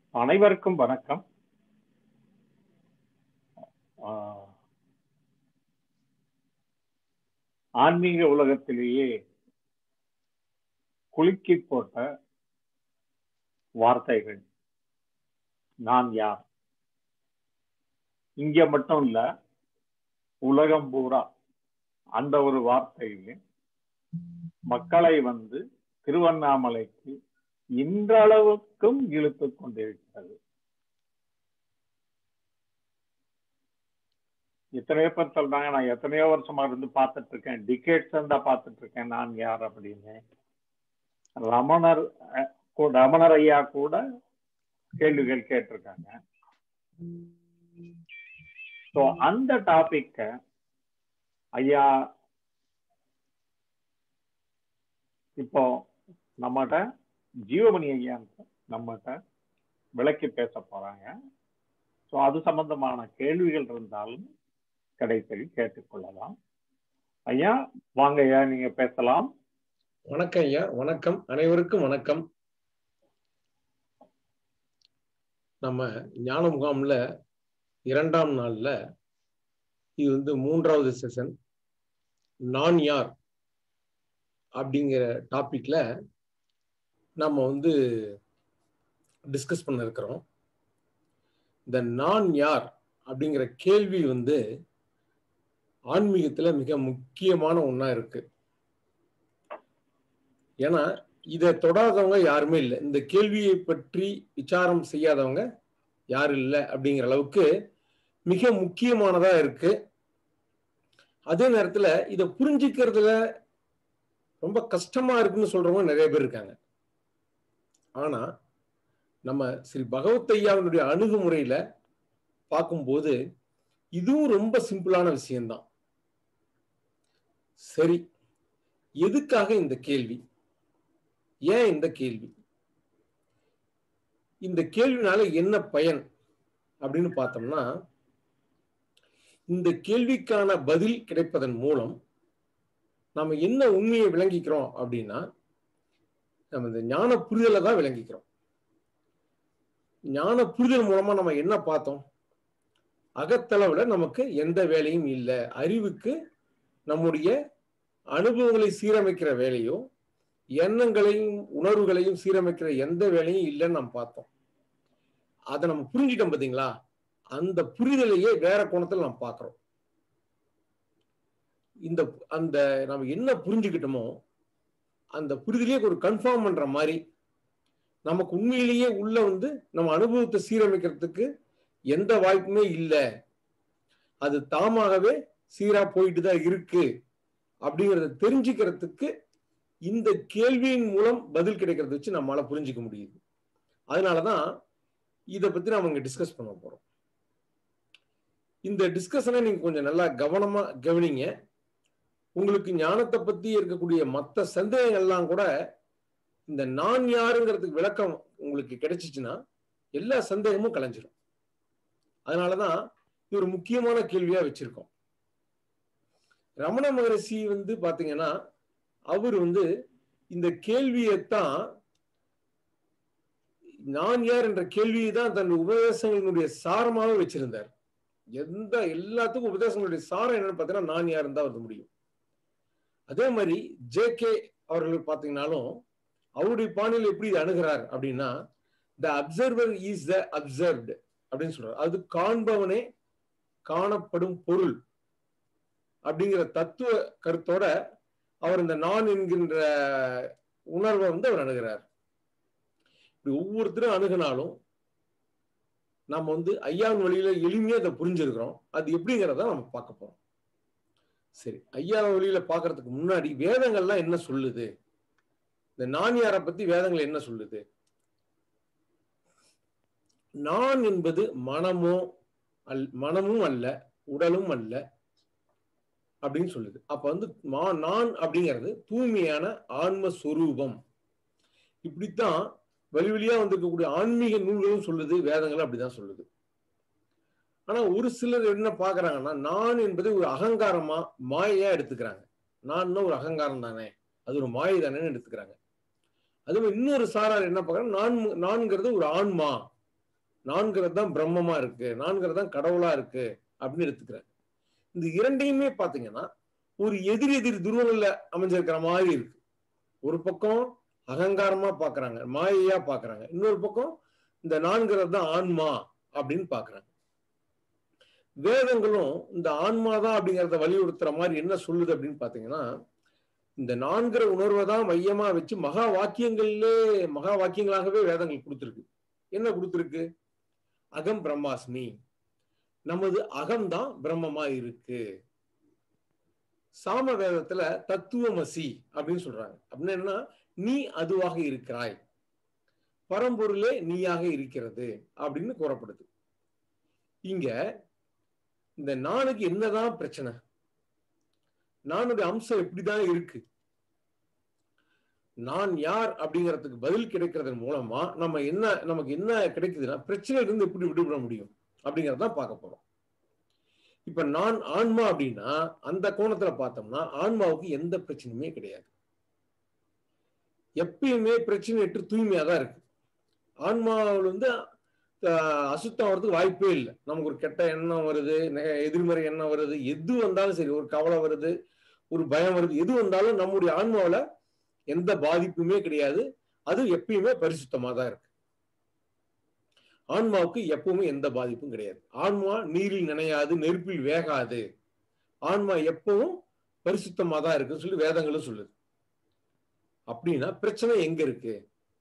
அனைவருக்கும் வணக்கம் ஆஹ், ஆன்மீக உலகத்திலேயே குலுக்கி போட்ட வார்த்தைகள் நான் யார் இங்க மட்டும் இல்ல உலகம் பூரா அந்த ஒரு வார்த்தையிலே மக்களை வந்து திருவண்ணாமலைக்கு இன்றளவுக்கும் இழுத்துக் கொண்டிருக்கிறது எத்தனையோ பேர் சொல்றாங்க நான் எத்தனையோ வருஷமா இருந்து பார்த்துட்டு இருக்கேன் டிகேட்ஸ் இருந்தா பார்த்துட்டு இருக்கேன் நான் யார் அப்படின்னு ரமணர் அஹ், கூ- ரமணர் ஐயா கூட கேள்விகள் கேட்டிருக்காங்க ஸோ அந்த டாபிக்க ஐயா இப்போ நம்மகிட்ட ஜீவமணி ஐயா நம்மகிட்ட விளக்கி பேச போறாங்க ஸோ அது சம்பந்தமான கேள்விகள் இருந்தாலும் கடைசியில் கேட்டுக்கொள்ளலாம் ஐயா வாங்க ஐயா நீங்க பேசலாம் வணக்கம் ஐயா வணக்கம் அனைவருக்கும் வணக்கம் நம்ம ஞான முகாம்ல இரண்டாம் நாள்ல இது வந்து மூன்றாவது செஷன் நான் யார் அப்படிங்கிற டாபிக்ல நம்ம வந்து டிஸ்கஸ் பண்ண இருக்கிறோம் இந்த நான் யார் அப்படிங்கிற கேள்வி வந்து ஆன்மீகத்துல மிக முக்கியமான ஒண்ணா இருக்கு ஏன்னா இதை தொடாதவங்க யாருமே இல்லை இந்த கேள்வியை பற்றி விசாரம் செய்யாதவங்க யாரும் இல்லை அப்படிங்கிற அளவுக்கு மிக முக்கியமானதா இருக்கு அதே நேரத்துல இதை புரிஞ்சுக்கிறதுல ரொம்ப கஷ்டமா இருக்குன்னு சொல்றவங்க நிறைய பேர் இருக்காங்க ஆனா நம்ம ஸ்ரீ பகவத் ஐயாவினுடைய அணுகுமுறையில பார்க்கும்போது இதுவும் ரொம்ப சிம்பிளான விஷயம்தான் சரி எதுக்காக இந்த கேள்வி ஏன் இந்த கேள்வி இந்த கேள்வினால என்ன பயன் அப்படின்னு பார்த்தோம்னா இந்த கேள்விக்கான பதில் கிடைப்பதன் மூலம் நம்ம என்ன உண்மையை விளங்கிக்கிறோம் அப்படின்னா நம்ம இந்த ஞான புரிதலை தான் விளங்கிக்கிறோம் ஞான புரிதல் மூலமா நம்ம என்ன பார்த்தோம் அகத்தளவுல நமக்கு எந்த வேலையும் இல்லை அறிவுக்கு நம்முடைய அனுபவங்களை சீரமைக்கிற வேலையோ எண்ணங்களையும் உணர்வுகளையும் சீரமைக்கிற எந்த வேலையும் இல்லைன்னு நம்ம பார்த்தோம் அதை நம்ம புரிஞ்சிட்டோம் பாத்தீங்களா அந்த புரிதலையே வேற கோணத்துல நம்ம பார்க்கிறோம் இந்த அந்த நம்ம என்ன புரிஞ்சுக்கிட்டோமோ அந்த புரிதலையே ஒரு கன்ஃபார்ம் பண்ற மாதிரி நமக்கு உண்மையிலேயே உள்ள வந்து நம்ம அனுபவத்தை சீரமைக்கிறதுக்கு எந்த வாய்ப்புமே இல்லை அது தாமாகவே சீரா போயிட்டு தான் இருக்கு அப்படிங்கிறத தெரிஞ்சுக்கிறதுக்கு இந்த கேள்வியின் மூலம் பதில் கிடைக்கிறத வச்சு நம்மளால புரிஞ்சுக்க முடியுது அதனாலதான் இதை பத்தி நாம இங்க டிஸ்கஸ் பண்ண போறோம் இந்த டிஸ்கஷனை நீங்க கொஞ்சம் நல்லா கவனமா கவனிங்க உங்களுக்கு ஞானத்தை பத்தி இருக்கக்கூடிய மற்ற சந்தேகங்கள்லாம் கூட இந்த நான் யாருங்கிறதுக்கு விளக்கம் உங்களுக்கு கிடைச்சிச்சுன்னா எல்லா சந்தேகமும் கலைஞ்சிரும் அதனாலதான் இது ஒரு முக்கியமான கேள்வியா வச்சிருக்கோம் ரமண மகரிஷி வந்து பாத்தீங்கன்னா அவர் வந்து இந்த கேள்வியைத்தான் நான் யார் என்ற கேள்வியை தான் தன் உபதேசங்களினுடைய சாரமாக வச்சிருந்தார் எந்த எல்லாத்துக்கும் உபதேசங்களுடைய சாரம் என்னன்னு பார்த்தீங்கன்னா நான் யார் தான் வருது முடியும் அதே மாதிரி ஜே கே அவர்கள் பார்த்தீங்கன்னாலும் அவருடைய பாணியில் எப்படி இதை அணுகிறார் அப்படின்னா the observer is the observed அப்படின்னு சொல்றாரு அது காண்பவனே காணப்படும் பொருள் அப்படிங்கிற தத்துவ கருத்தோட அவர் இந்த நான் என்கின்ற உணர்வை வந்து அவர் அணுகிறார் இப்படி ஒவ்வொருத்தரும் அணுகினாலும் நம்ம வந்து ஐயாவின் வழியில எளிமையா அதை புரிஞ்சிருக்கிறோம் அது எப்படிங்கிறத நம்ம பார்க்க போறோம் சரி ஐயாவின் வழியில பாக்குறதுக்கு முன்னாடி வேதங்கள்லாம் என்ன சொல்லுது இந்த நான் யாரை பத்தி வேதங்கள் என்ன சொல்லுது நான் என்பது மனமோ அல் மனமும் அல்ல உடலும் அல்ல அப்படின்னு சொல்லுது அப்ப வந்து மா- நான் அப்படிங்கிறது தூய்மையான ஆன்ம சொரூபம் இப்படித்தான் வழி வழியா வந்திருக்கக்கூடிய ஆன்மீக நூல்களும் சொல்லுது வேதங்களும் அப்படிதான் சொல்லுது ஆனா ஒரு சிலர் என்ன பாக்குறாங்கன்னா நான் என்பது ஒரு அகங்காரமா மாயையா எடுத்துக்கிறாங்க நான் ஒரு அகங்காரம் தானே அது ஒரு மாயை தானேன்னு எடுத்துக்கிறாங்க அதே மாதிரி இன்னொரு சாரார் என்ன பார்க்கறாங்க நான் நான்கிறது ஒரு ஆன்மா நான்கிறது தான் பிரம்மமா இருக்கு நான்கிறது தான் கடவுளா இருக்கு அப்படின்னு எடுத்துக்கிறாங்க இந்த இரண்டையுமே பாத்தீங்கன்னா ஒரு எதிர் எதிர் துருவங்கள்ல அமைஞ்சிருக்கிற மாதிரி இருக்கு ஒரு பக்கம் அகங்காரமா பாக்குறாங்க மாயையா பாக்குறாங்க இன்னொரு பக்கம் இந்த நான்கிறது தான் ஆன்மா அப்படின்னு பாக்குறாங்க வேதங்களும் இந்த ஆன்மா தான் அப்படிங்கிறத வலியுறுத்துற மாதிரி என்ன சொல்லுது அப்படின்னு பாத்தீங்கன்னா இந்த நான்கிற உணர்வை தான் மையமா வச்சு மகா வாக்கியங்கள்லே மகா வாக்கியங்களாகவே வேதங்கள் கொடுத்துருக்கு என்ன கொடுத்துருக்கு அகம் பிரம்மாஸ்மி நமது அகம்தான் பிரம்மமா இருக்கு சாம வேதத்துல தத்துவமசி அப்படின்னு சொல்றாங்க அப்படின்னா என்ன நீ அதுவாக இருக்கிறாய் பரம்பொருளே நீயாக இருக்கிறது அப்படின்னு கூறப்படுது இங்க இந்த நானுக்கு என்னதான் பிரச்சனை நானுடைய அம்சம் எப்படிதான் இருக்கு நான் யார் அப்படிங்கிறதுக்கு பதில் கிடைக்கிறதன் மூலமா நம்ம என்ன நமக்கு என்ன கிடைக்குதுன்னா பிரச்சனையில இருந்து எப்படி விடுபட முடியும் அப்படிங்கறதான் பார்க்க போறோம் இப்ப நான் ஆன்மா அப்படின்னா அந்த கோணத்துல பார்த்தோம்னா ஆன்மாவுக்கு எந்த பிரச்சனையுமே கிடையாது எப்பயுமே பிரச்சனை எட்டு தூய்மையா தான் இருக்கு ஆன்மாவில் வந்து அசுத்தம் வர்றதுக்கு வாய்ப்பே இல்லை நமக்கு ஒரு கெட்ட எண்ணம் வருது எதிர்மறை எண்ணம் வருது எது வந்தாலும் சரி ஒரு கவலை வருது ஒரு பயம் வருது எது வந்தாலும் நம்முடைய ஆன்மாவில் எந்த பாதிப்புமே கிடையாது அது எப்பயுமே பரிசுத்தமா தான் இருக்கு ஆன்மாவுக்கு எப்பவுமே எந்த பாதிப்பும் கிடையாது ஆன்மா நீரில் நினையாது நெருப்பில் வேகாது ஆன்மா எப்பவும் பரிசுத்தமா தான் இருக்குன்னு சொல்லி வேதங்களும் சொல்லுது அப்படின்னா பிரச்சனை எங்க இருக்கு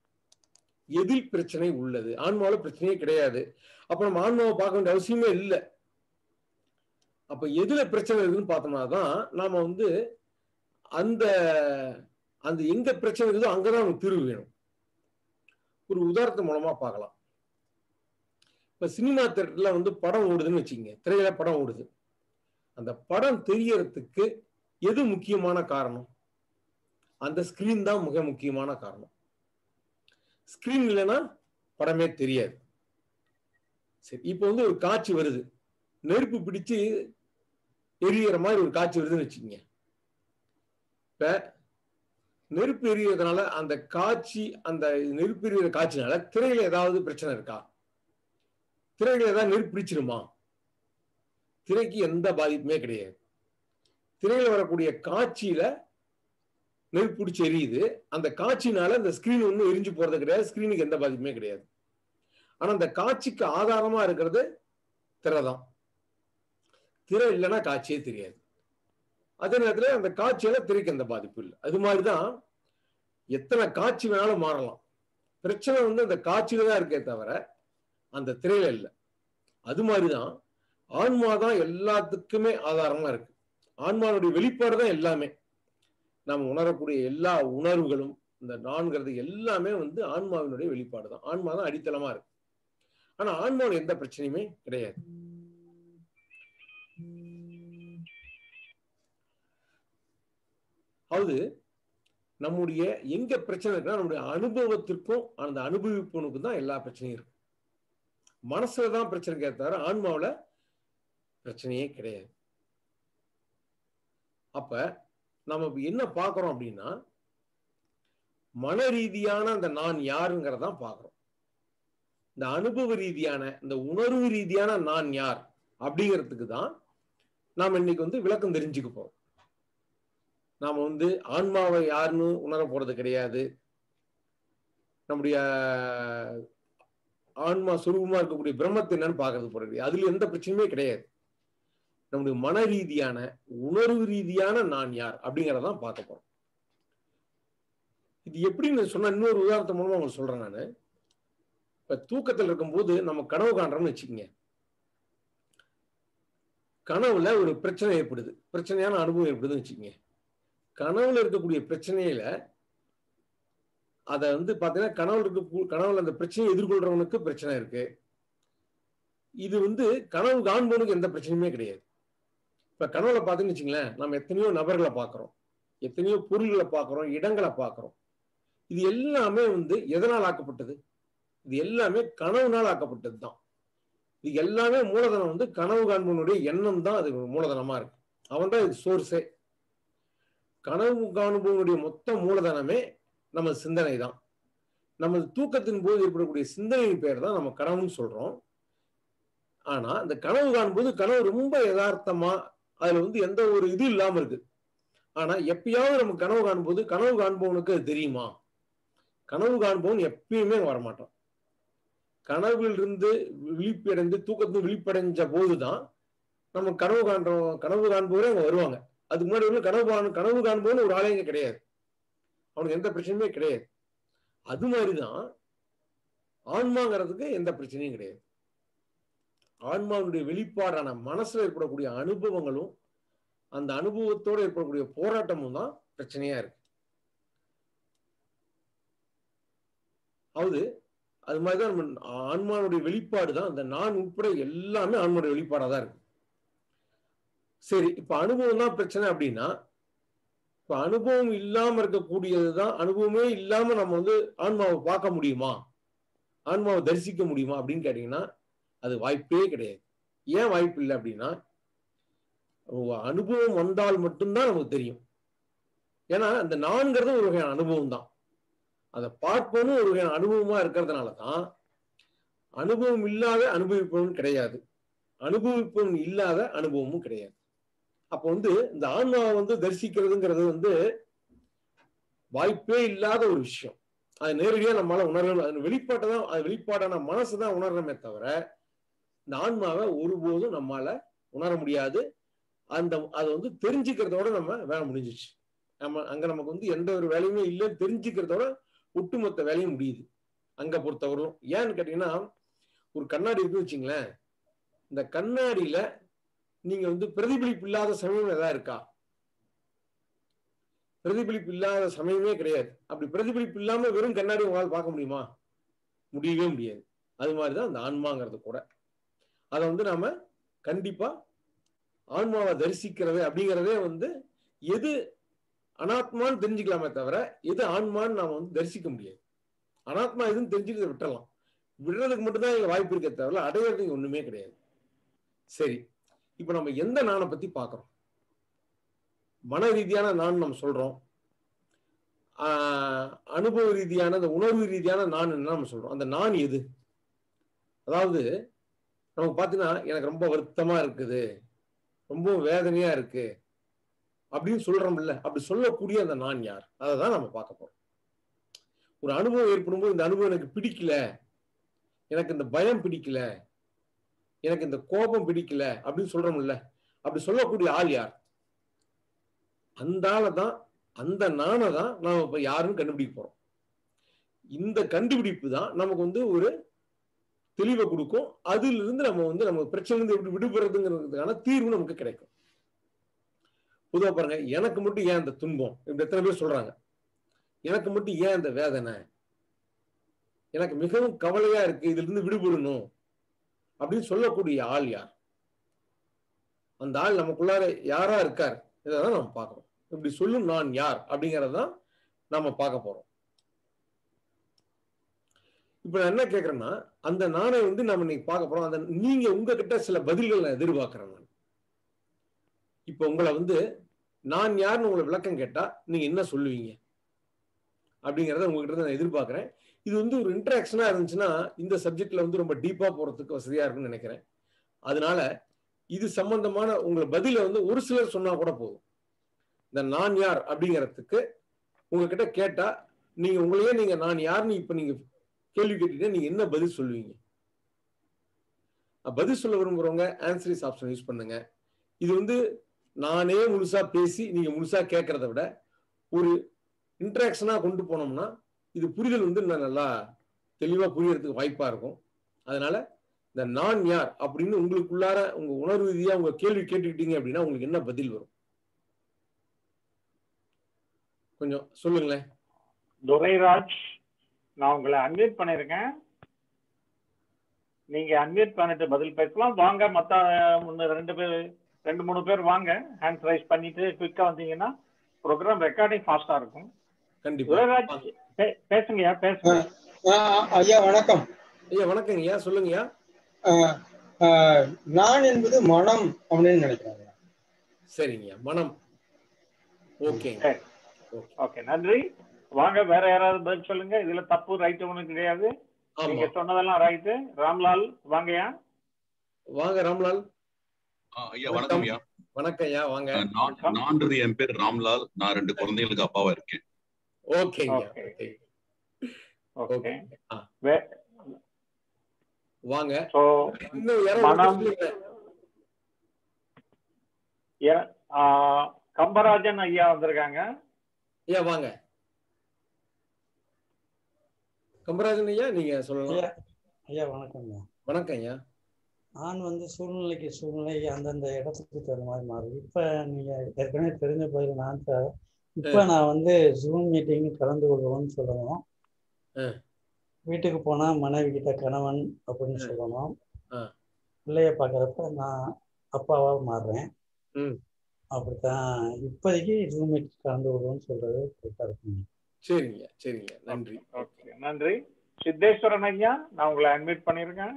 எதில் பிரச்சனை உள்ளது ஆன்மாவில பிரச்சனையே கிடையாது அப்ப நம்ம ஆன்மாவை பார்க்க வேண்டிய அவசியமே இல்லை அப்ப எதுல பிரச்சனை இருக்குன்னு பார்த்தோம்னா தான் நாம வந்து அந்த அந்த எங்க பிரச்சனை இருக்குதோ அங்கதான் நமக்கு தீர்வு வேணும் ஒரு உதாரணத்து மூலமா பார்க்கலாம் இப்ப சினிமா தேட்டர்ல வந்து படம் ஓடுதுன்னு வச்சுக்கோங்க திரையில படம் ஓடுது அந்த படம் தெரியறதுக்கு எது முக்கியமான காரணம் அந்த ஸ்கிரீன் தான் மிக முக்கியமான காரணம் ஸ்கிரீன் இல்லைன்னா படமே தெரியாது சரி இப்போ வந்து ஒரு காட்சி வருது நெருப்பு பிடிச்சு எரியற மாதிரி ஒரு காட்சி வருதுன்னு வச்சுக்கோங்க இப்ப நெருப்பு எரியறதுனால அந்த காட்சி அந்த நெருப்பு எரியற காட்சினால திரையில ஏதாவது பிரச்சனை இருக்கா திரையில ஏதாவது நெருப்பு பிடிச்சிருமா திரைக்கு எந்த பாதிப்புமே கிடையாது திரையில வரக்கூடிய காட்சியில நெருப்பு பிடிச்சி எரியுது அந்த காட்சினால அந்த ஸ்கிரீன் ஒன்றும் எரிஞ்சு போறது கிடையாது ஸ்கிரீனுக்கு எந்த பாதிப்புமே கிடையாது ஆனா அந்த காட்சிக்கு ஆதாரமா இருக்கிறது திரை தான் திரை இல்லைன்னா காட்சியே தெரியாது அதே நேரத்தில் அந்த காட்சியில திரைக்கு எந்த பாதிப்பு இல்லை அது மாதிரிதான் எத்தனை காட்சி வேணாலும் மாறலாம் பிரச்சனை வந்து அந்த காட்சியில தான் இருக்கே தவிர அந்த திரையில இல்லை அது மாதிரிதான் ஆன்மா தான் எல்லாத்துக்குமே ஆதாரமா இருக்கு ஆன்மாவுடைய வெளிப்பாடு தான் எல்லாமே நாம் உணரக்கூடிய எல்லா உணர்வுகளும் இந்த நான்கிறது எல்லாமே வந்து ஆன்மாவினுடைய வெளிப்பாடு தான் ஆன்மா தான் அடித்தளமா இருக்கு ஆனா ஆன்மாவில் எந்த பிரச்சனையுமே கிடையாது அதாவது நம்முடைய எங்க பிரச்சனை இருக்குன்னா நம்முடைய அனுபவத்திற்கும் அந்த அனுபவிப்பவனுக்கும் தான் எல்லா பிரச்சனையும் இருக்கு மனசுல தான் பிரச்சனை தவிர ஆன்மாவில பிரச்சனையே கிடையாது அப்ப நம்ம என்ன பார்க்கிறோம் அப்படின்னா மன ரீதியான அந்த நான் யாருங்கிறதான் பார்க்கிறோம் இந்த அனுபவ ரீதியான இந்த உணர்வு ரீதியான நான் யார் அப்படிங்கிறதுக்கு தான் நாம் இன்னைக்கு வந்து விளக்கம் தெரிஞ்சுக்க போறோம் நாம வந்து ஆன்மாவை யாருன்னு உணர போறது கிடையாது நம்முடைய ஆன்மா சுரூபமா இருக்கக்கூடிய பிரம்மத்தை என்னன்னு பாக்குறது போறது அதுல எந்த பிரச்சனையுமே கிடையாது நம்முடைய மன ரீதியான உணர்வு ரீதியான நான் யார் அப்படிங்கிறதான் பார்க்க போறோம் இது எப்படின்னு சொன்னா இன்னொரு உதாரணத்து மூலமா உங்களுக்கு சொல்றேன் நான் இப்ப தூக்கத்தில் இருக்கும்போது நம்ம கனவு காண்றோம்னு வச்சுக்கோங்க கனவுல ஒரு பிரச்சனை ஏற்படுது பிரச்சனையான அனுபவம் ஏற்படுதுன்னு வச்சுக்கோங்க கனவுல இருக்கக்கூடிய பிரச்சனையில அதை வந்து பாத்தீங்கன்னா கனவுல இருக்க கனவுல அந்த பிரச்சனையை எதிர்கொள்றவனுக்கு பிரச்சனை இருக்கு இது வந்து கனவு காண்பவனுக்கு எந்த பிரச்சனையுமே கிடையாது இப்ப கனவுல பாத்தீங்கன்னு வச்சுங்களேன் நம்ம எத்தனையோ நபர்களை பார்க்கிறோம் எத்தனையோ பொருள்களை பார்க்கிறோம் இடங்களை பார்க்கிறோம் இது எல்லாமே வந்து எதனால் ஆக்கப்பட்டது இது எல்லாமே கனவுனால் ஆக்கப்பட்டது தான் இது எல்லாமே மூலதனம் வந்து கனவு காண்பவனுடைய எண்ணம் தான் அது மூலதனமா இருக்கு அவன் தான் இது சோர்ஸே கனவு காணுபவனுடைய மொத்த மூலதனமே நம்ம சிந்தனை தான் நமது தூக்கத்தின் போது ஏற்படக்கூடிய சிந்தனையின் பேர் தான் நம்ம கனவுன்னு சொல்றோம் ஆனா இந்த கனவு காணும்போது கனவு ரொம்ப யதார்த்தமா அதுல வந்து எந்த ஒரு இது இல்லாம இருக்கு ஆனா எப்பயாவது நம்ம கனவு காணும்போது கனவு காண்பவனுக்கு அது தெரியுமா கனவு காண்பவன் எப்பயுமே வரமாட்டான் கனவில் இருந்து விழிப்படைந்து தூக்கத்தில் விழிப்படைஞ்ச போதுதான் நம்ம கனவு காண்றோம் கனவு காண்பவரே அவங்க வருவாங்க அதுக்கு முன்னாடி வந்து கனவு காண கனவு காண்பவன் ஒரு ஆலயங்க கிடையாது அவனுக்கு எந்த பிரச்சனையுமே கிடையாது அது மாதிரிதான் ஆன்மாங்கிறதுக்கு எந்த பிரச்சனையும் கிடையாது ஆன்மாவுடைய வெளிப்பாடான மனசுல ஏற்படக்கூடிய அனுபவங்களும் அந்த அனுபவத்தோடு ஏற்படக்கூடிய போராட்டமும் தான் பிரச்சனையா இருக்கு அதாவது அது மாதிரிதான் நம்ம ஆன்மாவுடைய வெளிப்பாடு தான் அந்த நான் உட்பட எல்லாமே ஆன்மாவுடைய வெளிப்பாடா தான் இருக்கு சரி இப்ப அனுபவம் தான் பிரச்சனை அப்படின்னா இப்ப அனுபவம் இல்லாம இருக்கக்கூடியதுதான் அனுபவமே இல்லாம நம்ம வந்து ஆன்மாவை பார்க்க முடியுமா ஆன்மாவை தரிசிக்க முடியுமா அப்படின்னு கேட்டீங்கன்னா அது வாய்ப்பே கிடையாது ஏன் வாய்ப்பு இல்லை அப்படின்னா அனுபவம் வந்தால் மட்டும்தான் நமக்கு தெரியும் ஏன்னா அந்த நான்கிறது ஒரு வகையான அனுபவம் தான் அதை பார்ப்பதும் ஒரு வகையான அனுபவமா இருக்கிறதுனால தான் அனுபவம் இல்லாத அனுபவிப்பவன் கிடையாது அனுபவிப்பவன் இல்லாத அனுபவமும் கிடையாது அப்போ வந்து இந்த ஆன்மாவை வந்து தரிசிக்கிறதுங்கிறது வந்து வாய்ப்பே இல்லாத ஒரு விஷயம் அது நேரடியா நம்மளால உணர்வு அது வெளிப்பாட்டை தான் அது வெளிப்பாடான மனசு தான் உணர்றமே தவிர இந்த ஆன்மாவை ஒருபோதும் நம்மால உணர முடியாது அந்த அதை வந்து தெரிஞ்சுக்கிறதோட நம்ம வேலை முடிஞ்சிச்சு நம்ம அங்க நமக்கு வந்து எந்த ஒரு வேலையுமே இல்லைன்னு தெரிஞ்சுக்கிறதோட ஒட்டுமொத்த வேலையும் முடியுது அங்க பொறுத்தவரையும் ஏன்னு கேட்டீங்கன்னா ஒரு கண்ணாடி இருக்குன்னு வச்சுங்களேன் இந்த கண்ணாடியில நீங்க வந்து பிரதிபலிப்பு இல்லாத சமயம் ஏதாவது இருக்கா பிரதிபலிப்பு இல்லாத சமயமே கிடையாது அப்படி பிரதிபலிப்பு இல்லாம வெறும் கண்ணாடி உங்களால் பார்க்க முடியுமா முடியவே முடியாது அது மாதிரிதான் அந்த ஆன்மாங்கிறது கூட அதை வந்து நாம கண்டிப்பா ஆன்மாவை தரிசிக்கிறது அப்படிங்கிறதே வந்து எது அனாத்மான்னு தெரிஞ்சுக்கலாமே தவிர எது ஆன்மான்னு நாம வந்து தரிசிக்க முடியாது அனாத்மா எதுன்னு தெரிஞ்சுட்டு விட்டுறலாம் விடுறதுக்கு மட்டும்தான் இங்க வாய்ப்பு இருக்க தவிர அடையிறதுக்கு ஒண்ணுமே கிடையாது சரி இப்ப நம்ம எந்த நானை பத்தி பாக்குறோம் மன ரீதியான நான் நம்ம சொல்றோம் ஆஹ் அனுபவ ரீதியான அந்த உணர்வு ரீதியான நான் என்ன நம்ம சொல்றோம் அந்த நான் எது அதாவது நமக்கு பார்த்தீங்கன்னா எனக்கு ரொம்ப வருத்தமா இருக்குது ரொம்ப வேதனையா இருக்கு அப்படின்னு சொல்றோம்ல அப்படி சொல்லக்கூடிய அந்த நான் யார் அதை தான் நம்ம பார்க்க போறோம் ஒரு அனுபவம் ஏற்படும்போது இந்த அனுபவம் எனக்கு பிடிக்கல எனக்கு இந்த பயம் பிடிக்கல எனக்கு இந்த கோபம் பிடிக்கல அப்படின்னு சொல்றோம்ல அப்படி சொல்லக்கூடிய ஆள் யார் அந்த ஆளை தான் அந்த நானை தான் நாம இப்ப யாருன்னு கண்டுபிடிக்க போறோம் இந்த கண்டுபிடிப்பு தான் நமக்கு வந்து ஒரு தெளிவை கொடுக்கும் அதுல இருந்து நம்ம வந்து நம்ம பிரச்சனை எப்படி விடுபடுறதுங்கிறதுக்கான தீர்வு நமக்கு கிடைக்கும் பொதுவாக பாருங்க எனக்கு மட்டும் ஏன் இந்த துன்பம் இப்படி எத்தனை பேர் சொல்றாங்க எனக்கு மட்டும் ஏன் இந்த வேதனை எனக்கு மிகவும் கவலையா இருக்கு இதுல இருந்து விடுபடணும் அப்படின்னு சொல்லக்கூடிய ஆள் யார் அந்த ஆள் நமக்குள்ளார யாரா இருக்கார் இதான் நம்ம பார்க்கறோம் இப்படி சொல்லும் நான் யார் அப்படிங்கறதான் நாம பார்க்க போறோம் இப்ப நான் என்ன கேக்குறேன்னா அந்த நானை வந்து நம்ம இன்னைக்கு பார்க்க போறோம் அந்த நீங்க உங்ககிட்ட சில பதில்கள் நான் எதிர்பார்க்கிறேன் நான் இப்ப உங்களை வந்து நான் யாருன்னு உங்களை விளக்கம் கேட்டா நீங்க என்ன சொல்லுவீங்க அப்படிங்கிறத உங்ககிட்ட நான் எதிர்பார்க்கிறேன் இது வந்து ஒரு இன்டராக்ஷனா இருந்துச்சுன்னா இந்த சப்ஜெக்ட்ல வந்து ரொம்ப டீப்பா போறதுக்கு வசதியா இருக்குன்னு நினைக்கிறேன் அதனால இது சம்பந்தமான உங்களை பதில வந்து ஒரு சிலர் சொன்னா கூட போதும் இந்த நான் யார் அப்படிங்கிறதுக்கு உங்ககிட்ட கேட்டா நீங்க உங்களையே நீங்க நான் யாருன்னு இப்ப நீங்க கேள்வி கேட்டீங்கன்னா நீங்க என்ன பதில் சொல்லுவீங்க பதில் சொல்ல விரும்புறவங்க ஆன்சரிஸ் ஆப்ஷன் யூஸ் பண்ணுங்க இது வந்து நானே முழுசா பேசி நீங்க முழுசா கேட்கறத விட ஒரு இன்ட்ராக்ஷனா கொண்டு போனோம்னா இது புரிதல் வந்து இன்னும் நல்லா தெளிவா புரியறதுக்கு வாய்ப்பா இருக்கும் அதனால இந்த நான் யார் அப்படின்னு உங்களுக்குள்ளார உங்க உணர்வு ரீதியா உங்க கேள்வி கேட்டுக்கிட்டீங்க அப்படின்னா உங்களுக்கு என்ன பதில் வரும் கொஞ்சம் சொல்லுங்களேன் துரைராஜ் நான் உங்களை அன்மியூட் பண்ணிருக்கேன் நீங்க அன்மியூட் பண்ணிட்டு பதில் பேசலாம் வாங்க மத்த முன்ன ரெண்டு பேர் ரெண்டு மூணு பேர் வாங்க ஹேண்ட் ரைஸ் பண்ணிட்டு குயிக்கா வந்தீங்கன்னா ப்ரோக்ராம் ரெக்கார்டிங் ஃபாஸ்டா இருக்கும் கண்டிப்பா துரைராஜ் பே- பேசுங்கய்யா பேசுங்க ஆ, ஐயா வணக்கம் ஐயா வணக்கங்க ஐயா சொல்லுங்க ஐயா ஆ, ஆ, நான் என்பது மனம் அப்படின்னு நினைக்கிறாங்க சரிங்க மனம் ஓகே சரி ஓகே நன்றி வாங்க வேற யாராவது பதில் சொல்லுங்க இதுல தப்பு ரைட் ஒண்ணும் கிடையாது ஆமா நீங்க சொன்னதெல்லாம் ரைட்டு ராம்லால் வாங்கயா வாங்க ராம்லால் ஆ, ஐயா வணக்கம் ஐயா வணக்கம் ஐயா வாங்க அஹ், நான் நான்றது என் பேர் ராம்லால் நான் ரெண்டு குழந்தைகளுக்கு அப்பாவா இருக்கேன் ஓகேங்க Okay. ஓகே ஓகே ஆ. வே- வாங்க சோ இன்னும் யாரோ மனம். ஒருத்தர் சொல்லுங்க. எ- ஆ, கம்பராஜன் ஐயா வந்திருக்காங்க ஐயா வாங்க கம்பராஜன் ஐயா நீங்க சொல்லலாம் ஐயா ஐயா வணக்கம்ங்க வணக்கம் ஐயா நான் வந்து சூழ்நிலைக்கு சூழ்நிலை அந்தந்த இடத்துக்கு தகுந்த மாதிரி மாறுது இப்போ நீங்கள் ஏற்கனவே தெரிஞ்ச பதில் நான் சார் இப்போ நான் வந்து ஜூம் மீட்டிங் கலந்து கொள்வோம்னு சொல்லணும் ஆ. வீட்டுக்கு போனால் மனைவி கிட்ட கணவன் அப்படின்னு சொல்லணும் ஆ. பிள்ளைய பார்க்குறப்ப நான் அப்பாவா மாறுறேன் ம். அப்படித்தான் இப்போதைக்கு ஜூம் மீட்டிங் கலந்து கொள்வோம்னு சொல்றது கரெக்டாக இருக்குங்க சரிங்க சரிங்க நன்றி ஓகே நன்றி சித்தேஸ்வரன் ஐயா நான் உங்களை அட்மிட் பண்ணிருக்கேன்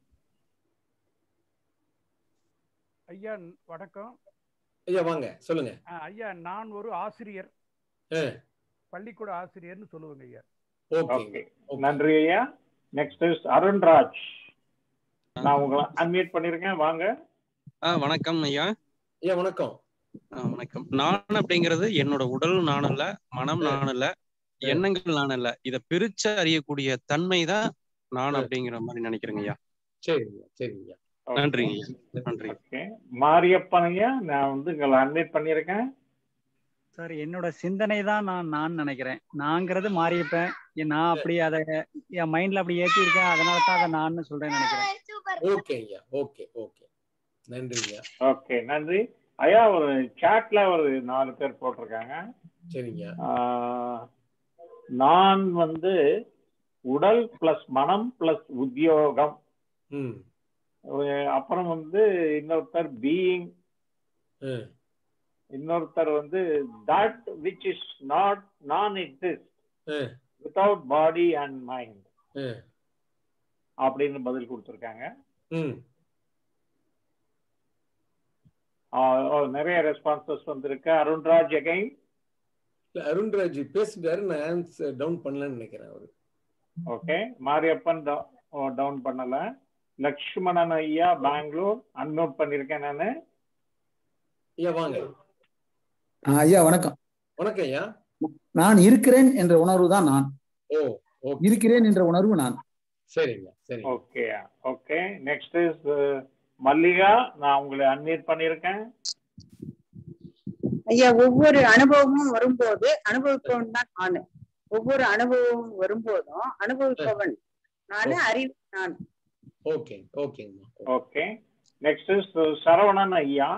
ஐயா ந- வணக்கம் ஐயா வாங்க சொல்லுங்க அஹ் ஐயா நான் ஒரு ஆசிரியர் ஆ. பள்ளிக்கூட ஆசிரியர்னு சொல்லுவேங்க ஐயா ஓகேங்க ஓகே நன்றி ஐயா நெக்ஸ்ட் இஸ் அருண்ராஜ் நான் உங்களை அன்மியூட் பண்ணிருக்கேன் வாங்க ஆ வணக்கம் ஐயா ஐயா வணக்கம் ஆ, வணக்கம் நான் அப்படிங்கிறது என்னோட உடல் நான் அல்ல மனம் நான் அல்ல எண்ணங்கள் நான் அல்ல இத பிரிச்சு அறியக்கூடிய தன்மை தான் நான் அப்படிங்கிற மாதிரி நினைக்கிறேங்க ஐயா சரிங்க சரிங்க நன்றிங்க ஐயா நன்றி ஓகே மாரியப்பன் ஐயா நான் வந்து உங்களை அன்மியூட் பண்ணிருக்கேன் சார் என்னோட சிந்தனை தான் நான் நான் நினைக்கிறேன் நாங்கிறது மாறியிருப்பேன் நான் அப்படி அதை என் மைண்ட்ல அப்படி ஏற்றி இருக்கேன் அதனால தான் அதை நான் சொல்றேன்னு நினைக்கிறேன் ஓகே ஐயா ஓகே ஓகே நன்றி ஐயா ஓகே நன்றி ஐயா ஒரு சாட்ல ஒரு நாலு பேர் போட்டிருக்காங்க சரிங்க ஆஹ், நான் வந்து உடல் பிளஸ் மனம் பிளஸ் உத்தியோகம் ம் அஹ் அப்புறம் வந்து இன்னொருத்தர் பீயிங் ம் இன்னொருத்தர் வந்து தட் விச் இஸ் நாட் நான் எக்ஸிஸ்ட் ம் வித்தவுட் பாடி அண்ட் மைண்ட் ம் அப்படின்னு பதில் கொடுத்துருக்காங்க ம் ஆஹ் ஓ, நிறைய ரெஸ்பான்சஸ் வந்திருக்கு அருண்ராஜ் அகைன் இல்ல அருண்ராஜ் பேசிட்டாரு நான் ஆன்சர் டவுன் பண்ணலன்னு நினைக்கிறேன் அவரு ஓகே மாரியப்பன் டவுன் பண்ணல லக்ஷ்மணன் ஐயா பெங்களூர் அன்மியூட் பண்ணிருக்கேன் நானு ஐயா வாங்க ஆ, ஐயா வணக்கம் வணக்கம் ஐயா நான் இருக்கிறேன் என்ற உணர்வு தான் நான் ஓ ஓகே இருக்கிறேன் என்ற உணர்வு நான் சரிங்க சரிங்க okay okay next is Mallika நான் உங்களை அன்மியூட் பண்ணிருக்கேன் ஐயா ஒவ்வொரு அனுபவமும் வரும்போது அனுபவிப்பவன் தான் நானு ஒவ்வொரு அனுபவமும் வரும்போதும் அனுபவிப்பவன் நானு அறிவு நான் ஓகே ஓகேங்கம்மா ஓகே நெக்ஸ்ட் இஸ் சரவணன் ஐயா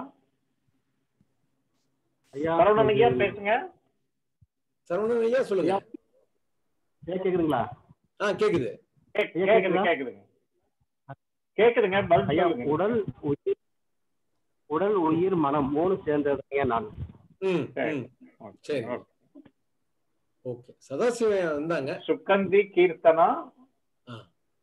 ஐயா சரவணன் ஐயா பேசுங்க சரவணன் ஐயா சொல்லுங்க கேக்குதுங்களா ஆ கேக்குது ஐயா, கேக்குது கேக்குதா? கேக்குதுங்க கேக்குதுங்க பதில் ஐயா சொல்லுங்க உடல் உயிர் உடல் உயிர் மனம் மூணு சேர்ந்ததுங்க நான் ம் சரி. ம் சரி ஓகே சதாசிவம் வந்தாங்க சுகந்தி கீர்த்தனா ஆ.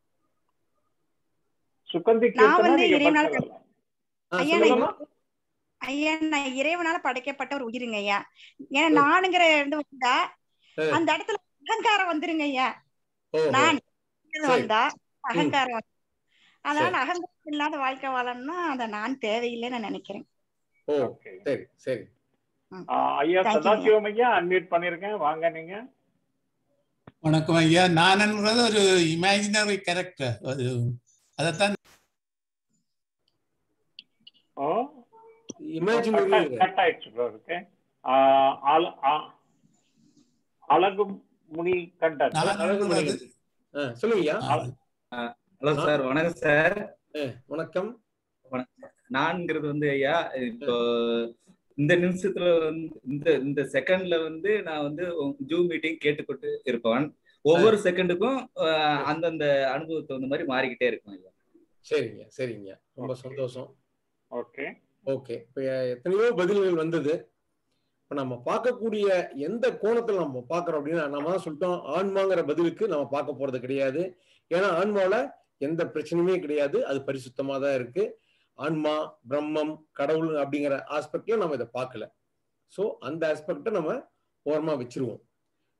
சுகந்தி நான் கீர்த்தனா வந்து நீங்க இறைவனால பதில் சொல்லலாம். ஆ, ஐயா சொல்லுங்கம்மா. நான் ஐயா நான் இறைவனால படைக்கப்பட்ட ஒரு உயிருங்க ஐயா ஏன்னா நானுங்கிற இருந்து வந்தா ஆ. அந்த இடத்துல அகங்காரம் வந்துருங்க ஐயா ஓஹோ. நான் சரி. வந்தா அகங்காரம் வந்து அதனால சரி. அகங்காரம் இல்லாத வாழ்க்கை வாழணும்னா அதை நான் தேவையில்லைன்னு நான் நினைக்கிறேன் ஓ Okay. சரி சரி ஆ, ஐயா Thank you, சதாசிவம் ஐயா அன்மியூட் பண்ணிருக்கேன் வாங்க நீங்க வணக்கம் ஐயா நான்ன்றது ஒரு இமேஜினரி கேரக்டர் அது அதைத்தான் ஓ இமேஜினரி கட் ஆயிடுச்சு bro, ஓகே அழகு முனி கண்டன் அழகு மணிகள் ஆ, சொல்லுங்க ஐயா ஹலோ சார் வணக்கம் சார் ஆ, வணக்கம் நான்ங்கிறது வந்து ஐயா இப்போ இந்த நிமிஷத்துல வந்து இந்த இந்த செகண்ட்ல வந்து நான் வந்து ஜூம் மீட்டிங் கேட்டுக்கொண்டு இருப்பவன் ஒவ்வொரு செகண்டுக்கும் அஹ், அந்தந்த அனுபவத்தை வந்து மாதிரி மாறிக்கிட்டே இருக்கும் ஐயா சரிங்க சரிங்க ரொம்ப சந்தோஷம் ஓகே ஓகே இப்போ எத்தனையோ பதில்கள் வந்தது இப்போ நம்ம பார்க்கக்கூடிய எந்த கோணத்தில் நம்ம பார்க்குறோம் அப்படின்னா நம்ம தான் சொல்லிட்டோம் ஆன்மாங்கிற பதிலுக்கு நம்ம பார்க்க போறது கிடையாது ஏன்னா ஆன்மாவில் எந்த பிரச்சனையுமே கிடையாது அது பரிசுத்தமாக தான் இருக்கு ஆன்மா பிரம்மம் கடவுள் அப்படிங்கிற ஆஸ்பெக்ட்ல நம்ம இதை பார்க்கல ஸோ அந்த ஆஸ்பெக்டை நம்ம ஓரமாக வச்சிருவோம்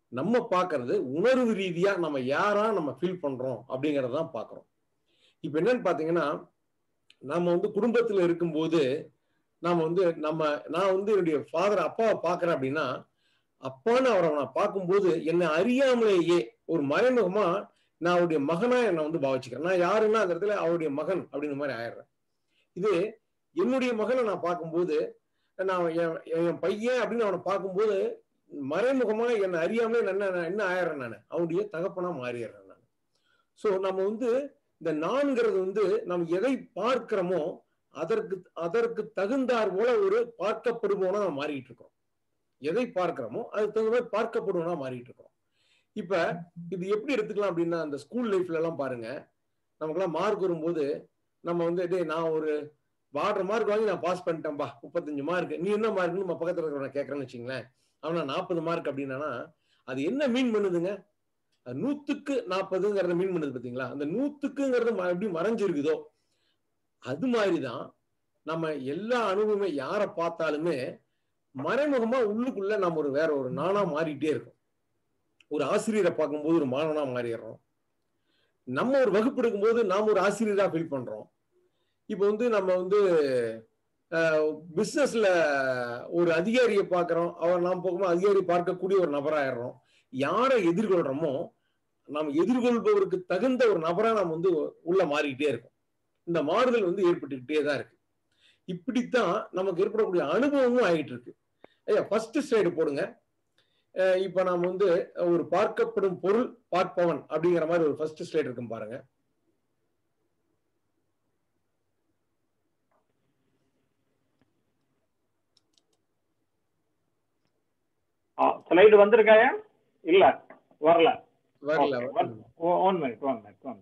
நம்ம பார்க்கறது உணர்வு ரீதியா நம்ம யாரா நம்ம ஃபீல் பண்றோம் அப்படிங்கறத தான் பார்க்கறோம் இப்ப என்னன்னு பாத்தீங்கன்னா நம்ம வந்து குடும்பத்துல இருக்கும்போது நாம வந்து நம்ம நான் வந்து என்னுடைய ஃபாதர் அப்பாவை பார்க்கறேன் அப்படின்னா அப்பான்னு அவரை நான் பார்க்கும்போது என்னை அறியாமலேயே ஒரு மறைமுகமா நான் அவருடைய மகனா என்னை வந்து பாவிச்சுக்கிறேன் நான் யாருன்னா அந்த இடத்துல அவருடைய மகன் அப்படின்ற மாதிரி ஆயிடுறேன் இது என்னுடைய மகனை நான் பார்க்கும்போது நான் என் என் பையன் அப்படின்னு அவனை பார்க்கும்போது மறைமுகமா என்னை அறியாமலே நான் என்ன என்ன ஆயிடுறேன் நான் அவனுடைய தகப்பனா மாறிடுறேன் நான் ஸோ நம்ம வந்து இந்த நான்கிறது வந்து நம்ம எதை பார்க்கிறோமோ அதற்கு அதற்கு தகுந்தார் போல ஒரு பார்க்கப்படுவோம்னா நம்ம மாறிட்டு இருக்கோம் எதை பார்க்கிறோமோ அதுக்கு தகுந்த மாதிரி பார்க்கப்படுவோம்னா மாறிட்டு இருக்கோம் இப்ப இது எப்படி எடுத்துக்கலாம் அப்படின்னா அந்த ஸ்கூல் லைஃப்ல எல்லாம் பாருங்க நமக்கெல்லாம் மார்க் வரும்போது நம்ம வந்து டேய் நான் ஒரு வாடுற மார்க் வாங்கி நான் பாஸ் பண்ணிட்டேன்பா முப்பத்தஞ்சு மார்க் நீ என்ன மார்க்னு நம்ம பக்கத்துல இருக்கிறவன கேட்கறேன்னு வச்சுங்களேன் அவனா நாற்பது மார்க் அப்படின்னா அது என்ன மீன் பண்ணுதுங்க அது நூத்துக்கு நாற்பதுங்கிறத மீன் பண்ணுது பாத்தீங்களா அந்த நூத்துக்குங்கிறது ம- எப்படி மறைஞ்சிருக்குதோ அது மாதிரிதான் நம்ம எல்லா அனுபவமே யாரை பார்த்தாலுமே மறைமுகமா உள்ளுக்குள்ள நம்ம ஒரு வேற ஒரு நானா மாறிட்டே இருக்கும் ஒரு ஆசிரியரை பார்க்கும்போது ஒரு மாணவனா மாறிடுறோம் நம்ம ஒரு வகுப்பு எடுக்கும்போது நாம ஒரு ஆசிரியரா ஃபீல் பண்றோம் இப்போ வந்து நம்ம வந்து பிசினஸ்ல ஒரு அதிகாரியை பார்க்குறோம் அவர் நாம் போகும்போது அதிகாரி பார்க்கக்கூடிய ஒரு நபராயிடுறோம் யாரை எதிர்கொள்றோமோ நாம் எதிர்கொள்பவருக்கு தகுந்த ஒரு நபரா நாம் வந்து உள்ள மாறிக்கிட்டே இருக்கும் இந்த மாறுதல் வந்து ஏற்பட்டுக்கிட்டே தான் இருக்கு இப்படித்தான் நமக்கு ஏற்படக்கூடிய அனுபவமும் ஆகிட்டு இருக்கு ஐயா ஃபர்ஸ்ட் ஸ்லைடு போடுங்க அஹ் இப்ப நாம வந்து ஒரு பார்க்கப்படும் பொருள் பார்ப்பவன் அப்படிங்கிற மாதிரி ஒரு ஃபர்ஸ்ட் ஸ்லைடு இருக்கும் பாருங்க ஸ்லைடு வந்திருக்காயா இல்ல வரல வரல one minute one minute one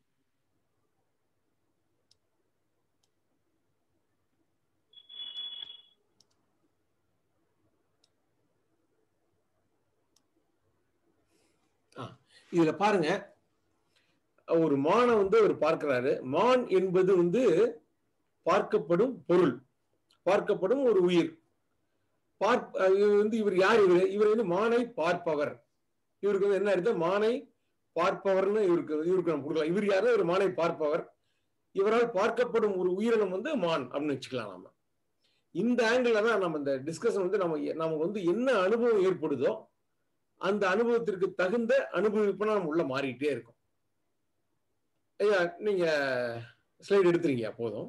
இதுல பாருங்க ஒரு மானை வந்து அவர் பார்க்கிறாரு மான் என்பது வந்து பார்க்கப்படும் பொருள் பார்க்கப்படும் ஒரு உயிர் பார்ப் இவர் வந்து இவர் யார் இவர் இவர் வந்து மானை பார்ப்பவர் இவருக்கு வந்து என்ன அர்த்தம் மானை பார்ப்பவர்னு இவருக்கு இவருக்கு நம்ம கொடுக்கலாம் இவர் யாரு ஒரு மானை பார்ப்பவர் இவரால் பார்க்கப்படும் ஒரு உயிரினம் வந்து மான் அப்படின்னு வச்சுக்கலாம் நாம இந்த ஆங்கிள் தான் நம்ம இந்த டிஸ்கஷன் வந்து நம்ம நமக்கு வந்து என்ன அனுபவம் ஏற்படுதோ அந்த அனுபவத்திற்கு தகுந்த அனுபவிப்புனா நம்ம உள்ள மாறிட்டே இருக்கும் ஐயா நீங்க ஸ்லைடு எடுத்துறீங்க போதும்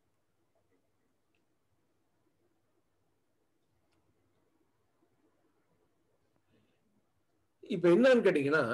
இப்ப என்னன்னு கேட்டீங்கன்னா